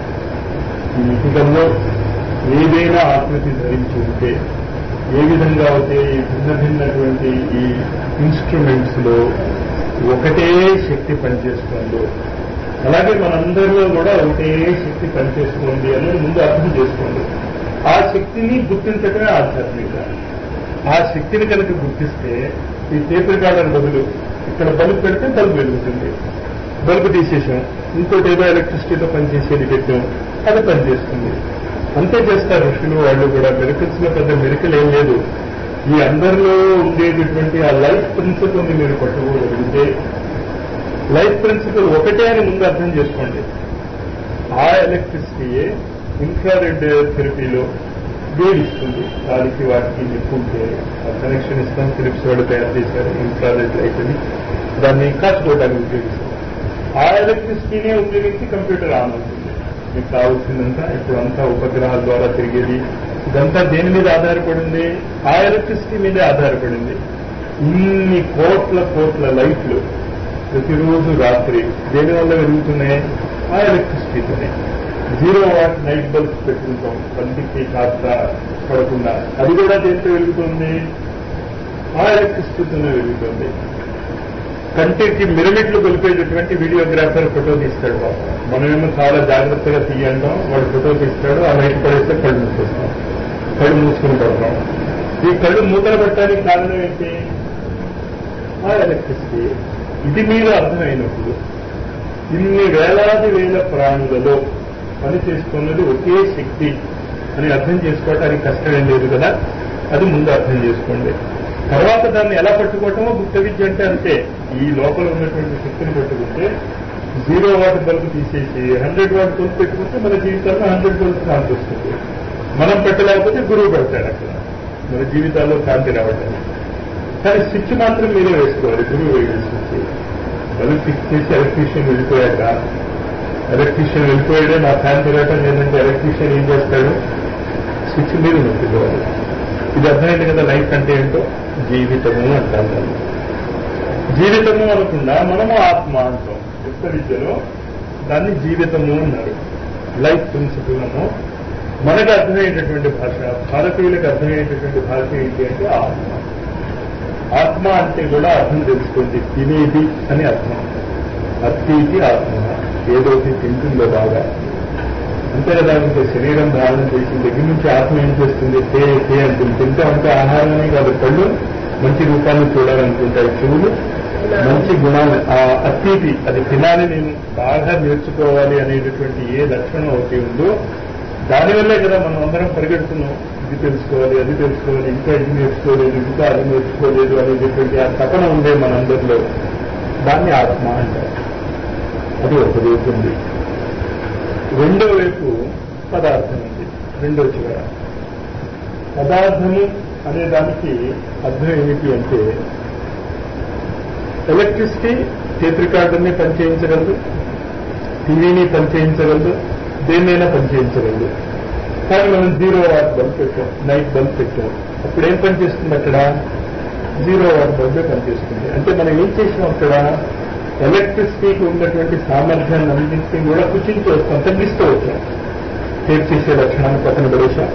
ఈ ఇటుకల్లో ఏదైనా ఆకృతి ధరించి ఉంటే ఏ విధంగా అయితే ఈ భిన్న భిన్నటువంటి ఈ ఇన్స్ట్రుమెంట్స్ లో ఒకటే శక్తి పనిచేస్తుందో అలాగే మనందరిలో కూడా ఒకటే శక్తి పనిచేస్తుంది అనేది ముందు అర్థం చేసుకోండి ఆ శక్తిని గుర్తించడమే ఆధ్యాత్మిక ఆ శక్తిని కనుక గుర్తిస్తే ఈ టేప్ రికార్డర్ బదులు ఇక్కడ బల్బు పెడితే బల్బు వెలుగుతుంది బల్బు తీసేసాం ఇంకోటి ఏదో ఎలక్ట్రిసిటీతో పనిచేసేది పెట్టాం అది పనిచేస్తుంది అంతే చేస్తారు ఋషులు వాళ్ళు కూడా మెరికల్స్ లో పెద్ద మెరికల్ ఏం లేదు ఈ అందరిలో ఉండేటటువంటి ఆ లైఫ్ ప్రిన్సిపల్ ని మీరు పట్టుకోగలిగితే లైఫ్ ప్రిన్సిపల్ ఒకటే అని ముందు అర్థం చేసుకోండి ఆ ఎలక్ట్రిసిటీయే ఇన్ఫ్రారెడ్ థెరపీలో వేడిస్తుంది గాలికి వాటికి నిప్పుంటే ఆ కనెక్షన్ ఇస్తాం ఫిలిప్స్ వాడు తయారు చేశారు ఇన్ఫ్రారెడ్ లైట్ అని దాన్ని కాచుకోవడానికి ఉపయోగిస్తాం ఆ ఎలక్ట్రిసిటీనే ఉపయోగించి కంప్యూటర్ ఆన్ అవుతుంది మీకు కావాల్సిందంతా ఇప్పుడు అంతా ఉపగ్రహాల ద్వారా తిరిగేది ఇదంతా దేని మీద ఆధారపడింది ఆ ఎలక్ట్రిసిటీ మీదే ఆధారపడింది ఇన్ని కోట్ల కోట్ల లైట్లు ప్రతిరోజు రాత్రి దేని వల్ల వెలుగుతున్నాయి ఆ ఎలక్ట్రిసిటీతోనే జీరో వాట్ నైట్ బల్బ్స్ పెట్టుకుంటాం కంటికి కాస్త పడకుండా అది కూడా దేంతో వెలుగుతుంది ఆ ఎలక్ట్రిసిటీతోనే వెలుగుతుంది కంటికి మిరమిట్లు కొలిపేటటువంటి వీడియోగ్రాఫర్ ఫోటో తీస్తాడు పాపం మనమేమో చాలా జాగ్రత్తగా తీయంటాం వాడు ఫోటో తీస్తాడు ఆ లైట్ పడేస్తే కళ్ళు మూసేస్తాం కళ్ళు మూసుకుని పడతాం ఈ కళ్ళు మూతలు పెట్టడానికి కారణం ఏంటి ఆ ఎలక్ట్రిసిటీ ఇది మీరు అర్థమైనప్పుడు ఇన్ని వేలాది వేల ప్రాణులలో పని చేసుకున్నది ఒకే శక్తి అని అర్థం చేసుకోవడానికి కష్టమేం లేదు కదా అది ముందు అర్థం చేసుకోండి తర్వాత దాన్ని ఎలా పట్టుకోవటమో గుప్త విద్య అంటే అంతే ఈ లోపల ఉన్నటువంటి శక్తిని పట్టుకుంటే జీరో వాట్ బల్బ్ తీసేసి హండ్రెడ్ వాట్ బల్బ్ పెట్టుకుంటే మన జీవితాల్లో హండ్రెడ్ బల్బ్ కాంతి వస్తుంది మనం పెట్టలేకపోతే గురువు పెడతాడు అక్కడ మన జీవితాల్లో కాంతి రావటానికి కానీ స్విచ్ మాత్రం మీరే వేసుకోవాలి గురువు వేయడం స్విచ్ బల్బ్ ఫిక్స్ చేసి ఎలక్ట్రీషియన్ వెళ్ళిపోయాక ఎలక్ట్రీషియన్ వెళ్ళిపోయాడే నా ఫ్యాన్ తిరగటం లేదంటే ఎలక్ట్రీషియన్ ఏం చేస్తాడు స్విచ్ మీద నొక్కుకోవాలి ఇది అర్థమైంది కదా లైఫ్ అంటే ఏంటో జీవితము అంటాం దాన్ని జీవితము అనకుండా మనము ఆత్మ అంటాం యుక్త విద్యలో దాన్ని జీవితము అన్నారు లైఫ్ ప్రిన్సిపల్ అను మనకు అర్థమయ్యేటటువంటి భాష భారతీయులకు అర్థమయ్యేటటువంటి భాష ఏంటి అంటే ఆత్మ ఆత్మ అంటే కూడా అర్థం తెలుసుకోండి తినేది అని అర్థం అత్తికి ఆత్మ ఏదోటి తింటుందో బాగా అంతే కదా ఇంకా శరీరం ధారణ చేసిన దగ్గర నుంచి ఆత్మ ఏం చేస్తుంది తే తే అంటుంది తింటే అంటే ఆహారమే కాదు కళ్ళు మంచి రూపాన్ని చూడాలనుకుంటాయి చెవులు మంచి గుణాలు ఆ అతీతి అది తినాలి నేను బాగా నేర్చుకోవాలి అనేటటువంటి ఏ లక్షణం ఒకటి ఉందో దానివల్లే కదా మనం అందరం పరిగెడుతున్నాం ఇది తెలుసుకోవాలి అది తెలుసుకోవాలి ఇంకా ఇది నేర్చుకోలేదు ఇంకా అది నేర్చుకోలేదు అనేటటువంటి ఆ తపన ఉండే మనందరిలో దాన్ని ఆత్మ అంటారు అది ఒక వైపు ఉంది రెండో వైపు పదార్థం ఉంది రెండో చివర పదార్థము అనే దానికి అర్థం ఏమిటి అంటే ఎలక్ట్రిసిటీ టేప్ రికార్డర్ని పనిచేయించగలదు టీవీని పనిచేయించగలదు దేన్నైనా పనిచేయించగలదు కానీ మనం జీరో వాట్ బల్బ్ పెట్టాం నైట్ బల్బ్ పెట్టాం అప్పుడు ఏం పనిచేస్తుంది అక్కడ జీరో వాట్ బల్బే పనిచేస్తుంది అంటే మనం ఏం చేసాం అక్కడ ఎలక్ట్రిసిటీకి ఉన్నటువంటి సామర్థ్యాన్ని అన్నింటినీ కూడా కుచించి వస్తాం తగ్గిస్తూ వచ్చాం టేప్ చేసే లక్షణాన్ని పక్కన పడేశాం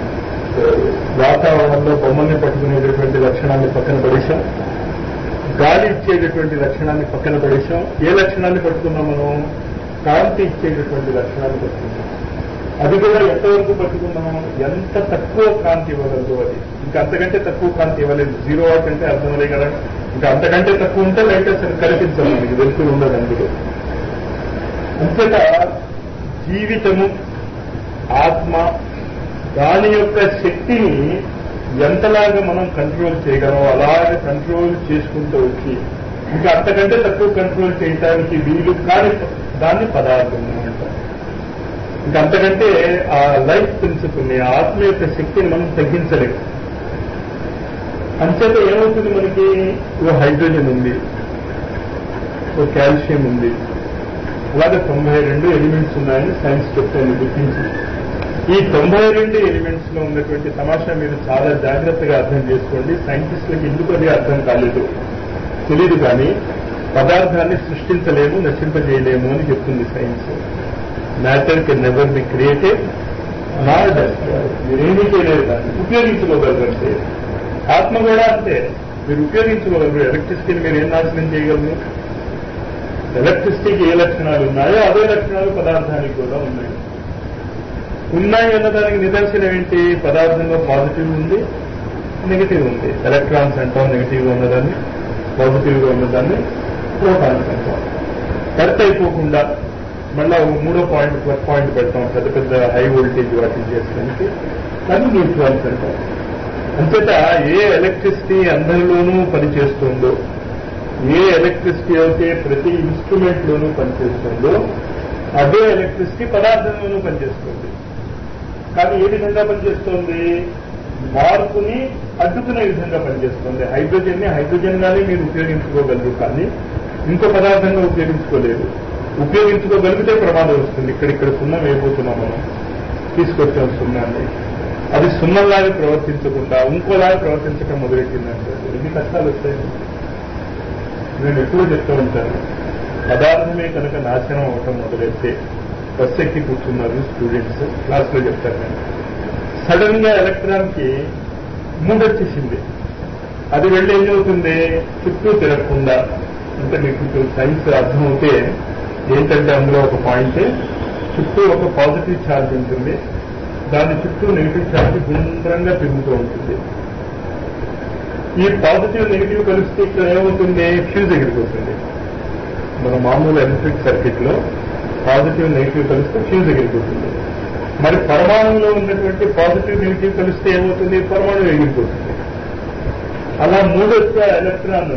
వాతావరణంలో బొమ్మల్ని పట్టుకునేటటువంటి లక్షణాన్ని పక్కన పడేశాం గాలి ఇచ్చేటటువంటి లక్షణాన్ని పక్కన పడేశాం ఏ లక్షణాన్ని పట్టుకున్నాం మనం కాంతి ఇచ్చేటటువంటి లక్షణాన్ని పట్టుకున్నాం అది కూడా ఎంతవరకు పట్టుకున్నాం ఎంత తక్కువ కాంతి ఇవ్వగలదు అది ఇంకా అంతకంటే తక్కువ కాంతి ఇవ్వలేదు జీరో వాట్ అంటే అర్థమలే కదా ఇంకా అంతకంటే తక్కువ ఉంటే లైట్ అసలు కనిపించదు మనకి వెలుతురు ఉండదు అందులో అంతట జీవితము ఆత్మ దాని యొక్క శక్తిని ఎంతలాగా మనం కంట్రోల్ చేయగలం అలాగే కంట్రోల్ చేసుకుంటూ వచ్చి ఇంకా అంతకంటే తక్కువ కంట్రోల్ చేయడానికి వీలు కాని దాన్ని పదార్థం అంటారు ఇంకా అంతకంటే ఆ లైఫ్ ప్రిన్సిపల్ని ఆ ఆత్మ యొక్క శక్తిని మనం తగ్గించలేము అంచేత ఏమవుతుంది మనకి ఓ హైడ్రోజన్ ఉంది ఓ కాల్షియం ఉంది అలాగే తొంభై రెండు ఎలిమెంట్స్ ఉన్నాయని సైన్స్ చెప్తాను గుర్తించి ఈ తొంభై రెండు ఎలిమెంట్స్ లో ఉన్నటువంటి తమాషా మీరు చాలా జాగ్రత్తగా అర్థం చేసుకోండి సైంటిస్టులకు ఎందుకు అది అర్థం కాలేదు తెలియదు కానీ పదార్థాన్ని సృష్టించలేము నశింపజేయలేము అని చెప్తుంది science matter can never be created not మీరేమీ చేయలేరు దాన్ని ఉపయోగించుకోగలరంటే ఆత్మ కూడా అంతే మీరు ఉపయోగించుకోగలరు ఎలక్ట్రిసిటీని మీరు ఏం నాశనం చేయగలరు ఎలక్ట్రిసిటీకి ఏ లక్షణాలు ఉన్నాయో అదే లక్షణాలు పదార్థానికి కూడా ఉన్నాయి ఉన్నాయి అన్నదానికి నిదర్శనం ఏంటి పదార్థంలో పాజిటివ్ ఉంది నెగిటివ్ ఉంది ఎలక్ట్రాన్స్ అంటాం నెగిటివ్ గా ఉన్నదాన్ని పాజిటివ్ గా ఉన్నదాన్ని ప్రోటాన్స్ అంటాం కరెక్ట్ అయిపోకుండా మళ్ళా ఓ మూడో పాయింట్ ప్లస్ పాయింట్ పెడతాం పెద్ద పెద్ద హై వోల్టేజ్ వాటిని చేసుకోవడానికి కానీ న్యూట్రాన్స్ అంటాం అంతేత ఏ ఎలక్ట్రిసిటీ అందరిలోనూ పనిచేస్తుందో ఏ ఎలక్ట్రిసిటీ అయితే ప్రతి ఇన్స్ట్రుమెంట్ లోనూ పనిచేస్తుందో అదే ఎలక్ట్రిసిటీ పదార్థంలోనూ పనిచేస్తుంది కానీ ఏ విధంగా పనిచేస్తుంది మార్పుని అడ్డుకునే విధంగా పనిచేస్తుంది హైడ్రోజన్ ని హైడ్రోజన్ గానే మీరు ఉపయోగించుకోగలరు కానీ ఇంకో పదార్థంగా ఉపయోగించుకోలేరు ఉపయోగించుకోగలిగితే ప్రమాదం వస్తుంది ఇక్కడ ఇక్కడ సున్నం వేయబోతున్నాం మనం తీసుకొచ్చాం సున్నాన్ని అది సున్నంలాగా ప్రవర్తించకుండా ఇంకోలాగా ప్రవర్తించడం మొదలెట్టిందంటే ఎన్ని కష్టాలు వస్తాయి నేను ఎప్పుడూ చెప్తూ ఉంటాను పదార్థమే కనుక నాశనం అవటం మొదలెడితే బస్ ఎక్కి కూర్చున్నారు స్టూడెంట్స్ క్లాస్ లో చెప్తారు నేను సడన్ గా ఎలక్ట్రాన్ కి మూడు వచ్చేసింది అది వెళ్ళి ఏం అవుతుంది చుట్టూ తిరగకుండా అంటే మీకు సైన్స్ అర్థమవుతే ఏంటంటే అందులో ఒక పాయింట్ చుట్టూ ఒక పాజిటివ్ ఛార్జ్ ఉంటుంది దాని చుట్టూ నెగిటివ్ ఛార్జ్ గుండ్రంగా తిరుగుతూ ఉంటుంది ఈ పాజిటివ్ నెగిటివ్ కలిస్తే ఇక్కడ ఏమవుతుంది ఫ్యూజ్ ఎగిరిపోతుంది మన మామూలు ఎలక్ట్రిక్ సర్క్యూట్ లో పాజిటివ్ నెగిటివ్ కలిస్తే ఫ్యూజ్ ఎగిరిపోతుంది మరి పరమాణువులో ఉన్నటువంటి పాజిటివ్ నెగిటివ్ కలిస్తే ఏమవుతుంది పరమాణువు ఎగిరిపోతుంది అలా మూడొచ్చ ఎలక్ట్రాన్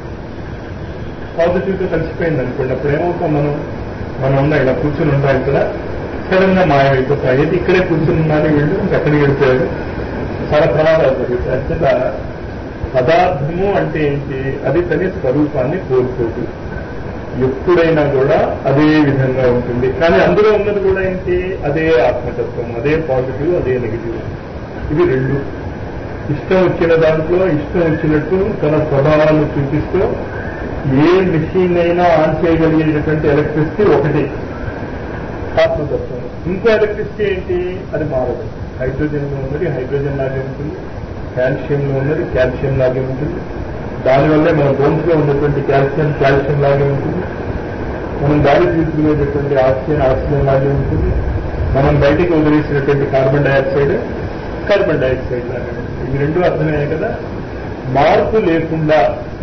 పాజిటివ్ తో కలిసిపోయింది అనుకోండి అప్పుడు ఏమవుతాం మనం మనం ఉన్న ఇలా కూర్చుని ఉంటాం ఇక్కడ సడన్ గా మాయమైపోతాయి అయితే ఇక్కడే కూర్చుని ఉన్నాను వీళ్ళు ఎక్కడికి వెళ్ళిపోయారు చాలా ప్రమాదాలు జరుగుతాయి అంతేత పదార్థము అంటే ఏంటి అది తన స్వరూపాన్ని కోరుకోదు ఎప్పుడైనా కూడా అదే విధంగా ఉంటుంది కానీ అందులో ఉన్నది కూడా ఏంటి అదే ఆత్మతత్వం అదే పాజిటివ్ అదే నెగిటివ్ ఇవి రెండు ఇష్టం వచ్చిన దాంట్లో ఇష్టం వచ్చినట్టు తన స్వభావాలను చూపిస్తూ ఏ మెషిన్ అయినా ఆన్ చేయగలిగేటటువంటి ఎలక్ట్రిసిటీ ఒకటి ఆత్మతత్వం ఇంకో ఎలక్ట్రిసిటీ ఏంటి అది మారదు హైడ్రోజన్ లో ఉన్నది హైడ్రోజన్ లాగే ఉంటుంది కాల్షియం లో ఉన్నది కాల్షియం లాగే ఉంటుంది దానివల్లే మన బోన్స్ లో ఉన్నటువంటి కాల్షియం కాల్షియం లాగే ఉంటుంది మనం గాలి తీసుకునేటటువంటి ఆక్సిజన్ ఆక్సిజన్ లాగే ఉంటుంది మనం బయటికి వదిలేసినటువంటి కార్బన్ డైఆక్సైడ్ కార్బన్ డైఆక్సైడ్ లాగే ఉంటుంది ఇవి రెండు అర్థమయ్యాయి కదా మార్పు లేకుండా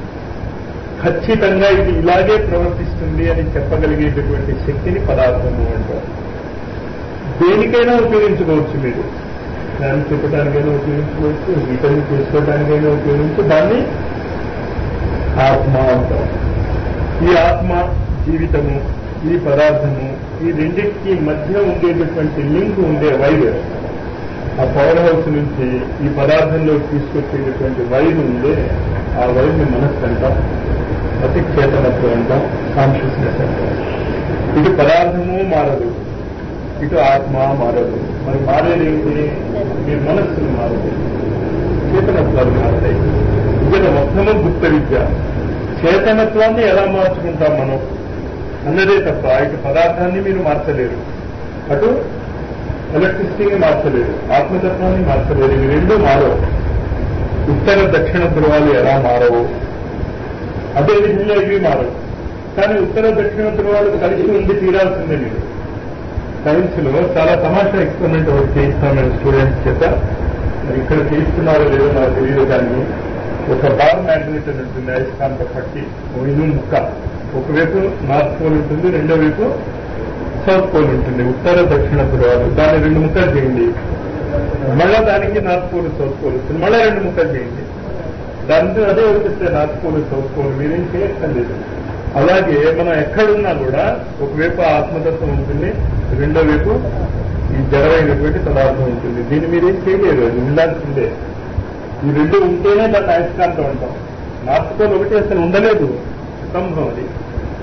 ఖచ్చితంగా ఇది ఇలాగే ప్రవర్తిస్తుంది అని చెప్పగలిగేటటువంటి శక్తిని పదార్థము అంటారు దేనికైనా ఉపయోగించుకోవచ్చు మీరు దాన్ని చెప్పడానికైనా ఉపయోగించుకోవచ్చు రిటర్న్ చేసుకోవడానికైనా ఉపయోగించు దాన్ని ఆత్మ అంటాం ఈ ఆత్మ జీవితము ఈ పదార్థము ఈ రెండింటికి మధ్య ఉండేటటువంటి లింక్ ఉండే వైర్ ఆ పవర్ హౌస్ నుంచి ఈ పదార్థంలో తీసుకొచ్చేటటువంటి వైర్ ఉండే ఆ వైర్ని మనస్సు అంటాం అతి చేతనత్వం అంటాం కాన్షియస్నెస్ అంటాం ఇటు పదార్థము మారదు ఇటు ఆత్మ మారదు మరి మారేది ఏంటి మీ మనస్సును మారదు చేతనత్వాలు మారతాయి ఇక్కడ మొత్తము గుప్త విద్య చేతనత్వాన్ని ఎలా మార్చుకుంటాం మనం అన్నదే తప్ప ఇటు పదార్థాన్ని మీరు మార్చలేరు అటు ఎలక్ట్రిసిటీని మార్చలేరు ఆత్మతత్వాన్ని మార్చలేరు ఇవి రెండు మారవు ఉత్తర దక్షిణ ధ్రువాలు ఎలా మారవు అదే విధంగా ఇవి మారవు కానీ ఉత్తర దక్షిణ ధ్రువాలు కలిసి ఉండి తీరాల్సిందే మీరు సైన్స్ లో చాలా తమాషా ఎక్స్పెరిమెంట్ ఒకటి చేయిస్తాం మేము స్టూడెంట్స్ చేత మరి ఇక్కడ చేయిస్తున్నారో లేదో నాకు తెలియదు కానీ ఒక బార్ మ్యాగ్నెట్ అని ఉంటుంది అయస్కాంత పట్టి ఓ ఇనుము ముక్క ఒకవైపు నార్త్ పోల్ ఉంటుంది రెండో వైపు సౌత్ పోల్ ఉంటుంది ఉత్తర దక్షిణ ధ్రువాలు దాన్ని రెండు ముక్కలు చేయండి మళ్ళా దానికి నార్త్ పోల్ సౌత్ పోల్ వస్తుంది మళ్ళా రెండు ముక్కలు చేయండి దాంతో అదే వచ్చేస్తే నార్త్ పోల్ సౌత్ పోల్ మీరేం చేయక్కర్లేదు అలాగే మనం ఎక్కడున్నా కూడా ఒకవైపు ఆత్మతత్వం ఉంటుంది రెండో వైపు ఈ జడమైనటువంటి పదార్థం ఉంటుంది దీన్ని మీరేం చేయలేరు అది ఉండాల్సిందే ఈ రెండు ఉంటేనే దాన్ని అయస్కాంతం అంటాం నార్త్ పోల్ ఒకటి అసలు ఉండలేదు స్తంభం అది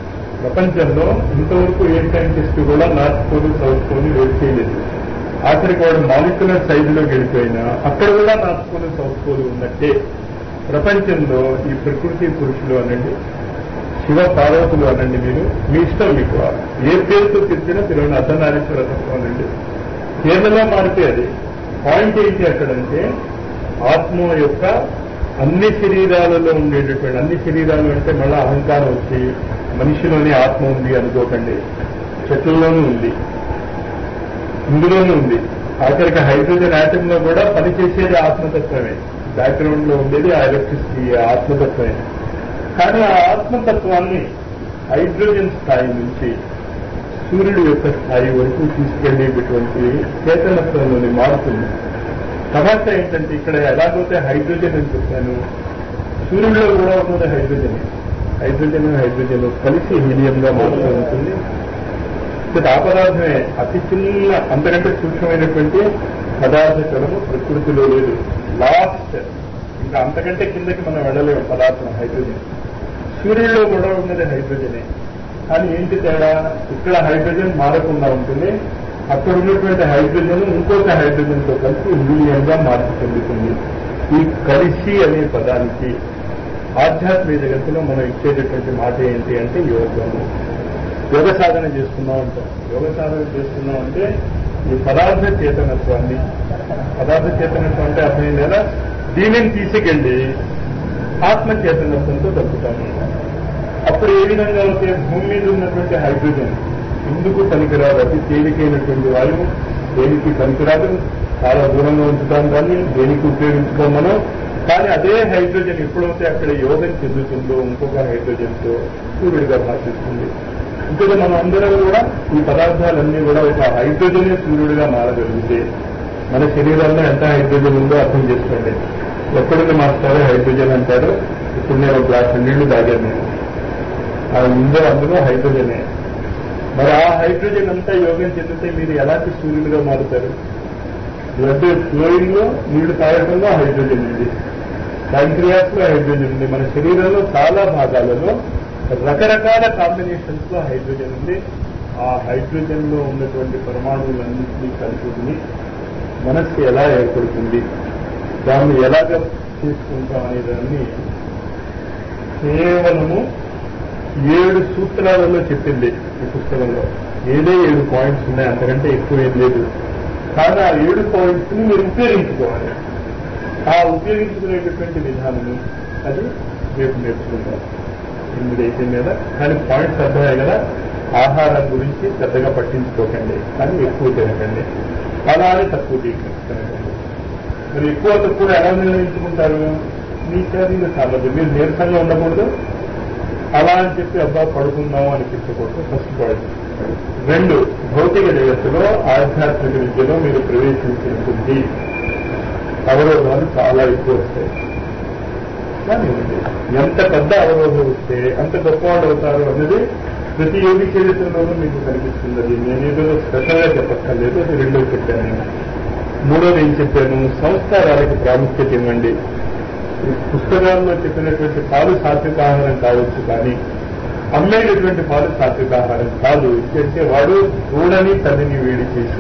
ప్రపంచంలో ఇంతవరకు ఏ సైంటిస్ట్ కూడా నార్త్ పోల్ సౌత్ పోల్ వేరు చేయలేదు ఆఖరికి వాడు మాలిక్యులర్ సైజులోకి వెళ్ళిపోయినా అక్కడ కూడా నార్త్ పోల్ సౌత్ పోల్ ఉన్నట్టే ప్రపంచంలో ఈ ప్రకృతి పురుషులు అనండి శివ పార్వతులు అనండి మీరు మీ ఇష్టం మీకు ఏ పేరుతో పిలిచినా పిలవండి అర్ధనారీశ్వర తత్వం అనండి కేరళలో మారితే అది పాయింట్ ఏంటి అక్కడంటే ఆత్మ యొక్క అన్ని శరీరాలలో ఉండేటటువంటి అన్ని శరీరాలు అంటే మళ్ళీ అహంకారం వచ్చి మనిషిలోనే ఆత్మ ఉంది అనుకోకండి చెట్లలోనూ ఉంది ఇందులోనూ ఉంది ఆఖరికి హైడ్రోజన్ ఆటమ్ లో కూడా పనిచేసేది ఆత్మతత్వమే బ్యాక్గ్రౌండ్ లో ఉండేది ఆ ఎలక్ట్రిసిటీ ఆత్మతత్వమే కానీ ఆ ఆత్మతత్వాన్ని హైడ్రోజన్ స్థాయి నుంచి సూర్యుడు యొక్క స్థాయి వరకు తీసుకెళ్లేటటువంటి చేతనత్వంలోని మారుతుంది సమస్య ఏంటంటే ఇక్కడ ఎలాగైతే హైడ్రోజన్ అని చెప్పాను సూర్యుడిలో కూడా ఉన్నది హైడ్రోజన్ హైడ్రోజన్ హైడ్రోజన్ కలిసి హీలియం గా మారుతూ ఉంటుంది ఇది ఆ పదార్థమే అతి చిన్న అంతకంటే సూక్ష్మమైనటువంటి పదార్థ కణము ప్రకృతిలో లేదు లాస్ట్ ఇంకా అంతకంటే కిందకి మనం వెళ్ళలేము పదార్థం హైడ్రోజన్ సూర్యుడిలో కూడా ఉన్నది హైడ్రోజనే కానీ ఏంటి తేడా ఇక్కడ హైడ్రోజన్ మారకుండా ఉంటుంది అక్కడ ఉన్నటువంటి హైడ్రోజన్ ఇంకొక హైడ్రోజన్ తో కలిసి హీలియం గా మార్పు చెందుతుంది ఈ కలిసి అనే పదానికి ఆధ్యాత్మిక జగత్తులో మనం ఇచ్చేటటువంటి మాట ఏంటి అంటే యోగము యోగ సాధన చేస్తున్నాం అంటాం యోగ సాధన చేస్తున్నాం అంటే ఈ పదార్థ చేతనత్వాన్ని పదార్థ చేతనత్వం అంటే అర్థమైంది కదా దీనిని తీసుకెళ్లి ఆత్మ చేతనత్వంతో దక్కుతాము అప్పుడు ఏ విధంగా అయితే భూమి మీద ఉన్నటువంటి హైడ్రోజన్ ఎందుకు పనికిరాదు అతి తేలికైనటువంటి వాయువు దేనికి పనికిరాదు చాలా దూరంగా ఉంచుతాం కానీ దేనికి ఉపయోగించుకోం మనం కానీ అదే హైడ్రోజన్ ఎప్పుడైతే అక్కడ యోగం చెందుతుందో ఇంకొక హైడ్రోజన్ తో సూర్యుడిగా భాషిస్తుంది ఇంకొక మనం అందరం కూడా ఈ పదార్థాలన్నీ కూడా ఒక హైడ్రోజన్ సూర్యుడిగా మారగలిగితే మన శరీరంలో ఎంత హైడ్రోజన్ ఉందో అర్థం చేసుకోండి ఎక్కడుంది మాస్టర్ హైడ్రోజన్ అంటారు ఇప్పుడు నేను ఒక గ్లాస్ నీళ్లు తాగాను నేను ఆ ఉందో అందులో హైడ్రోజనే మరి ఆ హైడ్రోజన్ అంతా యోగం చెందితే మీరు ఎలాంటి సూర్యులుగా మారుతారు బ్లడ్ ఫ్లోయింగ్ లో నీళ్లు తాగడంలో హైడ్రోజన్ ఉంది ప్యాంక్రియాస్ లో హైడ్రోజన్ ఉంది మన శరీరంలో చాలా భాగాలలో రకరకాల కాంబినేషన్స్ లో హైడ్రోజన్ ఉంది ఆ హైడ్రోజన్ లో ఉన్నటువంటి పరమాణువులన్నింటినీ కలుపుకుని మనస్సు ఎలా ఏర్పడుతుంది దాన్ని ఎలాగ తీసుకుంటాం అనే దాన్ని కేవలము ఏడు సూత్రాలలో చెప్పింది ఈ పుస్తకంలో ఏడే ఏడు పాయింట్స్ ఉన్నాయి అంతకంటే ఎక్కువ ఏం లేదు కానీ ఆ ఏడు పాయింట్స్ ని మీరు ఉపయోగించుకోవాలి ఆ ఉపయోగించుకునేటటువంటి విధానము అది రేపు నేర్చుకుంటాం ఎనిమిది అయిపోయింది కదా కానీ పాయింట్స్ అర్థమయ్యాయి కదా ఆహారం గురించి పెద్దగా పట్టించుకోకండి కానీ ఎక్కువ తినకండి అలా అని తక్కువ తినకండి మరి ఎక్కువ తక్కువ ఎలా నిర్ణయించుకుంటారు మీ శరీర సామర్థ్యం మీరు నీరసంగా ఉండకూడదు అలా అని చెప్పి అబ్బా పడుకుందాం అనిపించకూడదు ఫస్ట్ పాయింట్ రెండు భౌతిక జగత్తులో ఆధ్యాత్మిక విద్యలో మీరు ప్రవేశించినటువంటి అవరోధాలు చాలా ఎక్కువ వస్తాయి కానివ్వండి ఎంత పెద్ద అవరోధం వస్తే అంత గొప్పవాళ్ళు అవుతారు అన్నది ప్రతి యోగి చరిత్రలోనూ మీకు కనిపిస్తుంది అది నేనేదో స్పెషల్ గా చెప్పక్కర్లేదు అది రెండో చెప్పాను నేను మూడోది ఏం చెప్పాను సంస్కారాలకు ప్రాముఖ్యత ఇవ్వండి ఈ పుస్తకాల్లో చెప్పినటువంటి పాలు సాత్విక ఆహారం కావచ్చు కానీ అమ్మేటటువంటి పాలు సాత్విక ఆహారం కాదు అంటే వాడు చూడని తల్లిని వేడి చేసి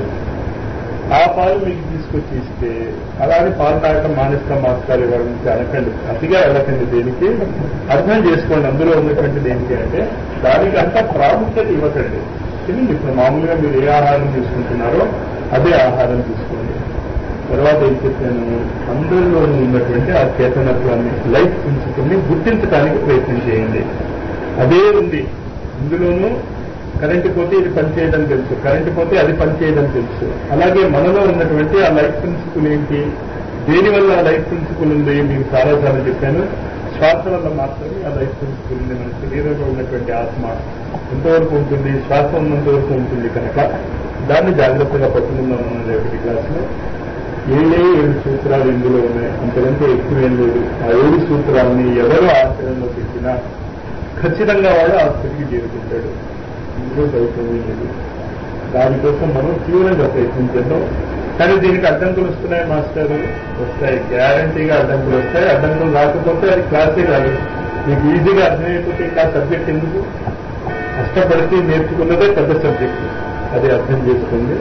ఆ పాలు మీకు తీసుకొచ్చి ఇస్తే అలాగే పాలు తాగటం మానేస్తాం మాస్కాలు ఇవ్వడం నుంచి అనకండి అతిగా వెళ్ళకండి దేనికి అర్థం చేసుకోండి అందులో ఉన్నటువంటిది ఏంటి అంటే దానికి అంత ప్రాముఖ్యత ఇవ్వకండి తినండి ఇప్పుడు మామూలుగా మీరు ఏ ఆహారం తీసుకుంటున్నారో అదే ఆహారం తీసుకోండి తర్వాత ఏం చెప్పాను అందరిలోనూ ఉన్నటువంటి ఆ చేతనత్వాన్ని లైఫ్ ప్రిన్సిపల్ని గుర్తించడానికి ప్రయత్నం చేయండి అదే ఉంది ఇందులోనూ కరెంటు పోతే ఇది పనిచేయడం తెలుసు కరెంటు పోతే అది పనిచేయడం తెలుసు అలాగే మనలో ఉన్నటువంటి ఆ లైఫ్ ప్రిన్సిపల్ ఏంటి దేనివల్ల ఆ లైఫ్ ప్రిన్సిపల్ ఉంది మీకు చాలాసార్లు చెప్పాను శ్వాస వల్ల మాత్రమే ఆ లైఫ్ ప్రిన్సిపల్ ఉంది మన శరీరంలో ఉన్నటువంటి ఆత్మ ఎంతవరకు ఉంటుంది శ్వాస ఉన్నంత వరకు ఉంటుంది కనుక దాన్ని జాగ్రత్తగా పట్టుకుందాం మనం రేపటి క్లాసులో ఏ ఏ ఏడు సూత్రాలు ఇందులో ఉన్నాయి అంతకంటే ఎక్కువ ఏం లేదు ఆ ఏడు సూత్రాలని ఎవరు ఆచరణలో పెట్టినా ఖచ్చితంగా వాడు ఆ స్థితికి చేరుకుంటాడు ఇందులో దౌర్జన్యం లేదు దానికోసం మనం తీవ్రంగా ప్రయత్నం చేద్దాం కానీ దీనికి అడ్డంకులు వస్తున్నాయి మాస్టర్ వస్తాయి గ్యారంటీగా అడ్డంకులు వస్తాయి అడ్డంకులు రాకపోతే అది క్లాసే కాదు మీకు ఈజీగా అర్థమైపోతే ఇంకా సబ్జెక్ట్ ఎందుకు కష్టపడితే నేర్చుకున్నదే పెద్ద సబ్జెక్ట్ అది అర్థం చేసుకోండి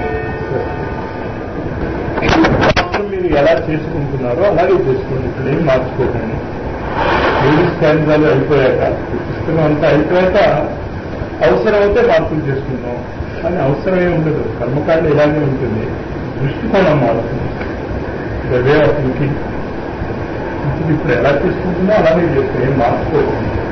మీరు ఎలా చేసుకుంటున్నారో అలాగే చేసుకోండి ఇక్కడ ఏం మార్చుకోకండి ఏడు స్టాండాలు అయిపోయాక పుస్తకం అంతా అయిపోయాక అవసరమైతే మార్పులు చేసుకుంటాం కానీ అవసరమే ఉండదు కర్మకాండ ఇలాగే ఉంటుంది దృష్టికోణం మారుతుంది ద వే ఆఫ్ థింకింగ్ ఇప్పుడు ఎలా చేసుకుంటున్నా అలాగే చేస్తాం ఏం మార్చుకోకుండా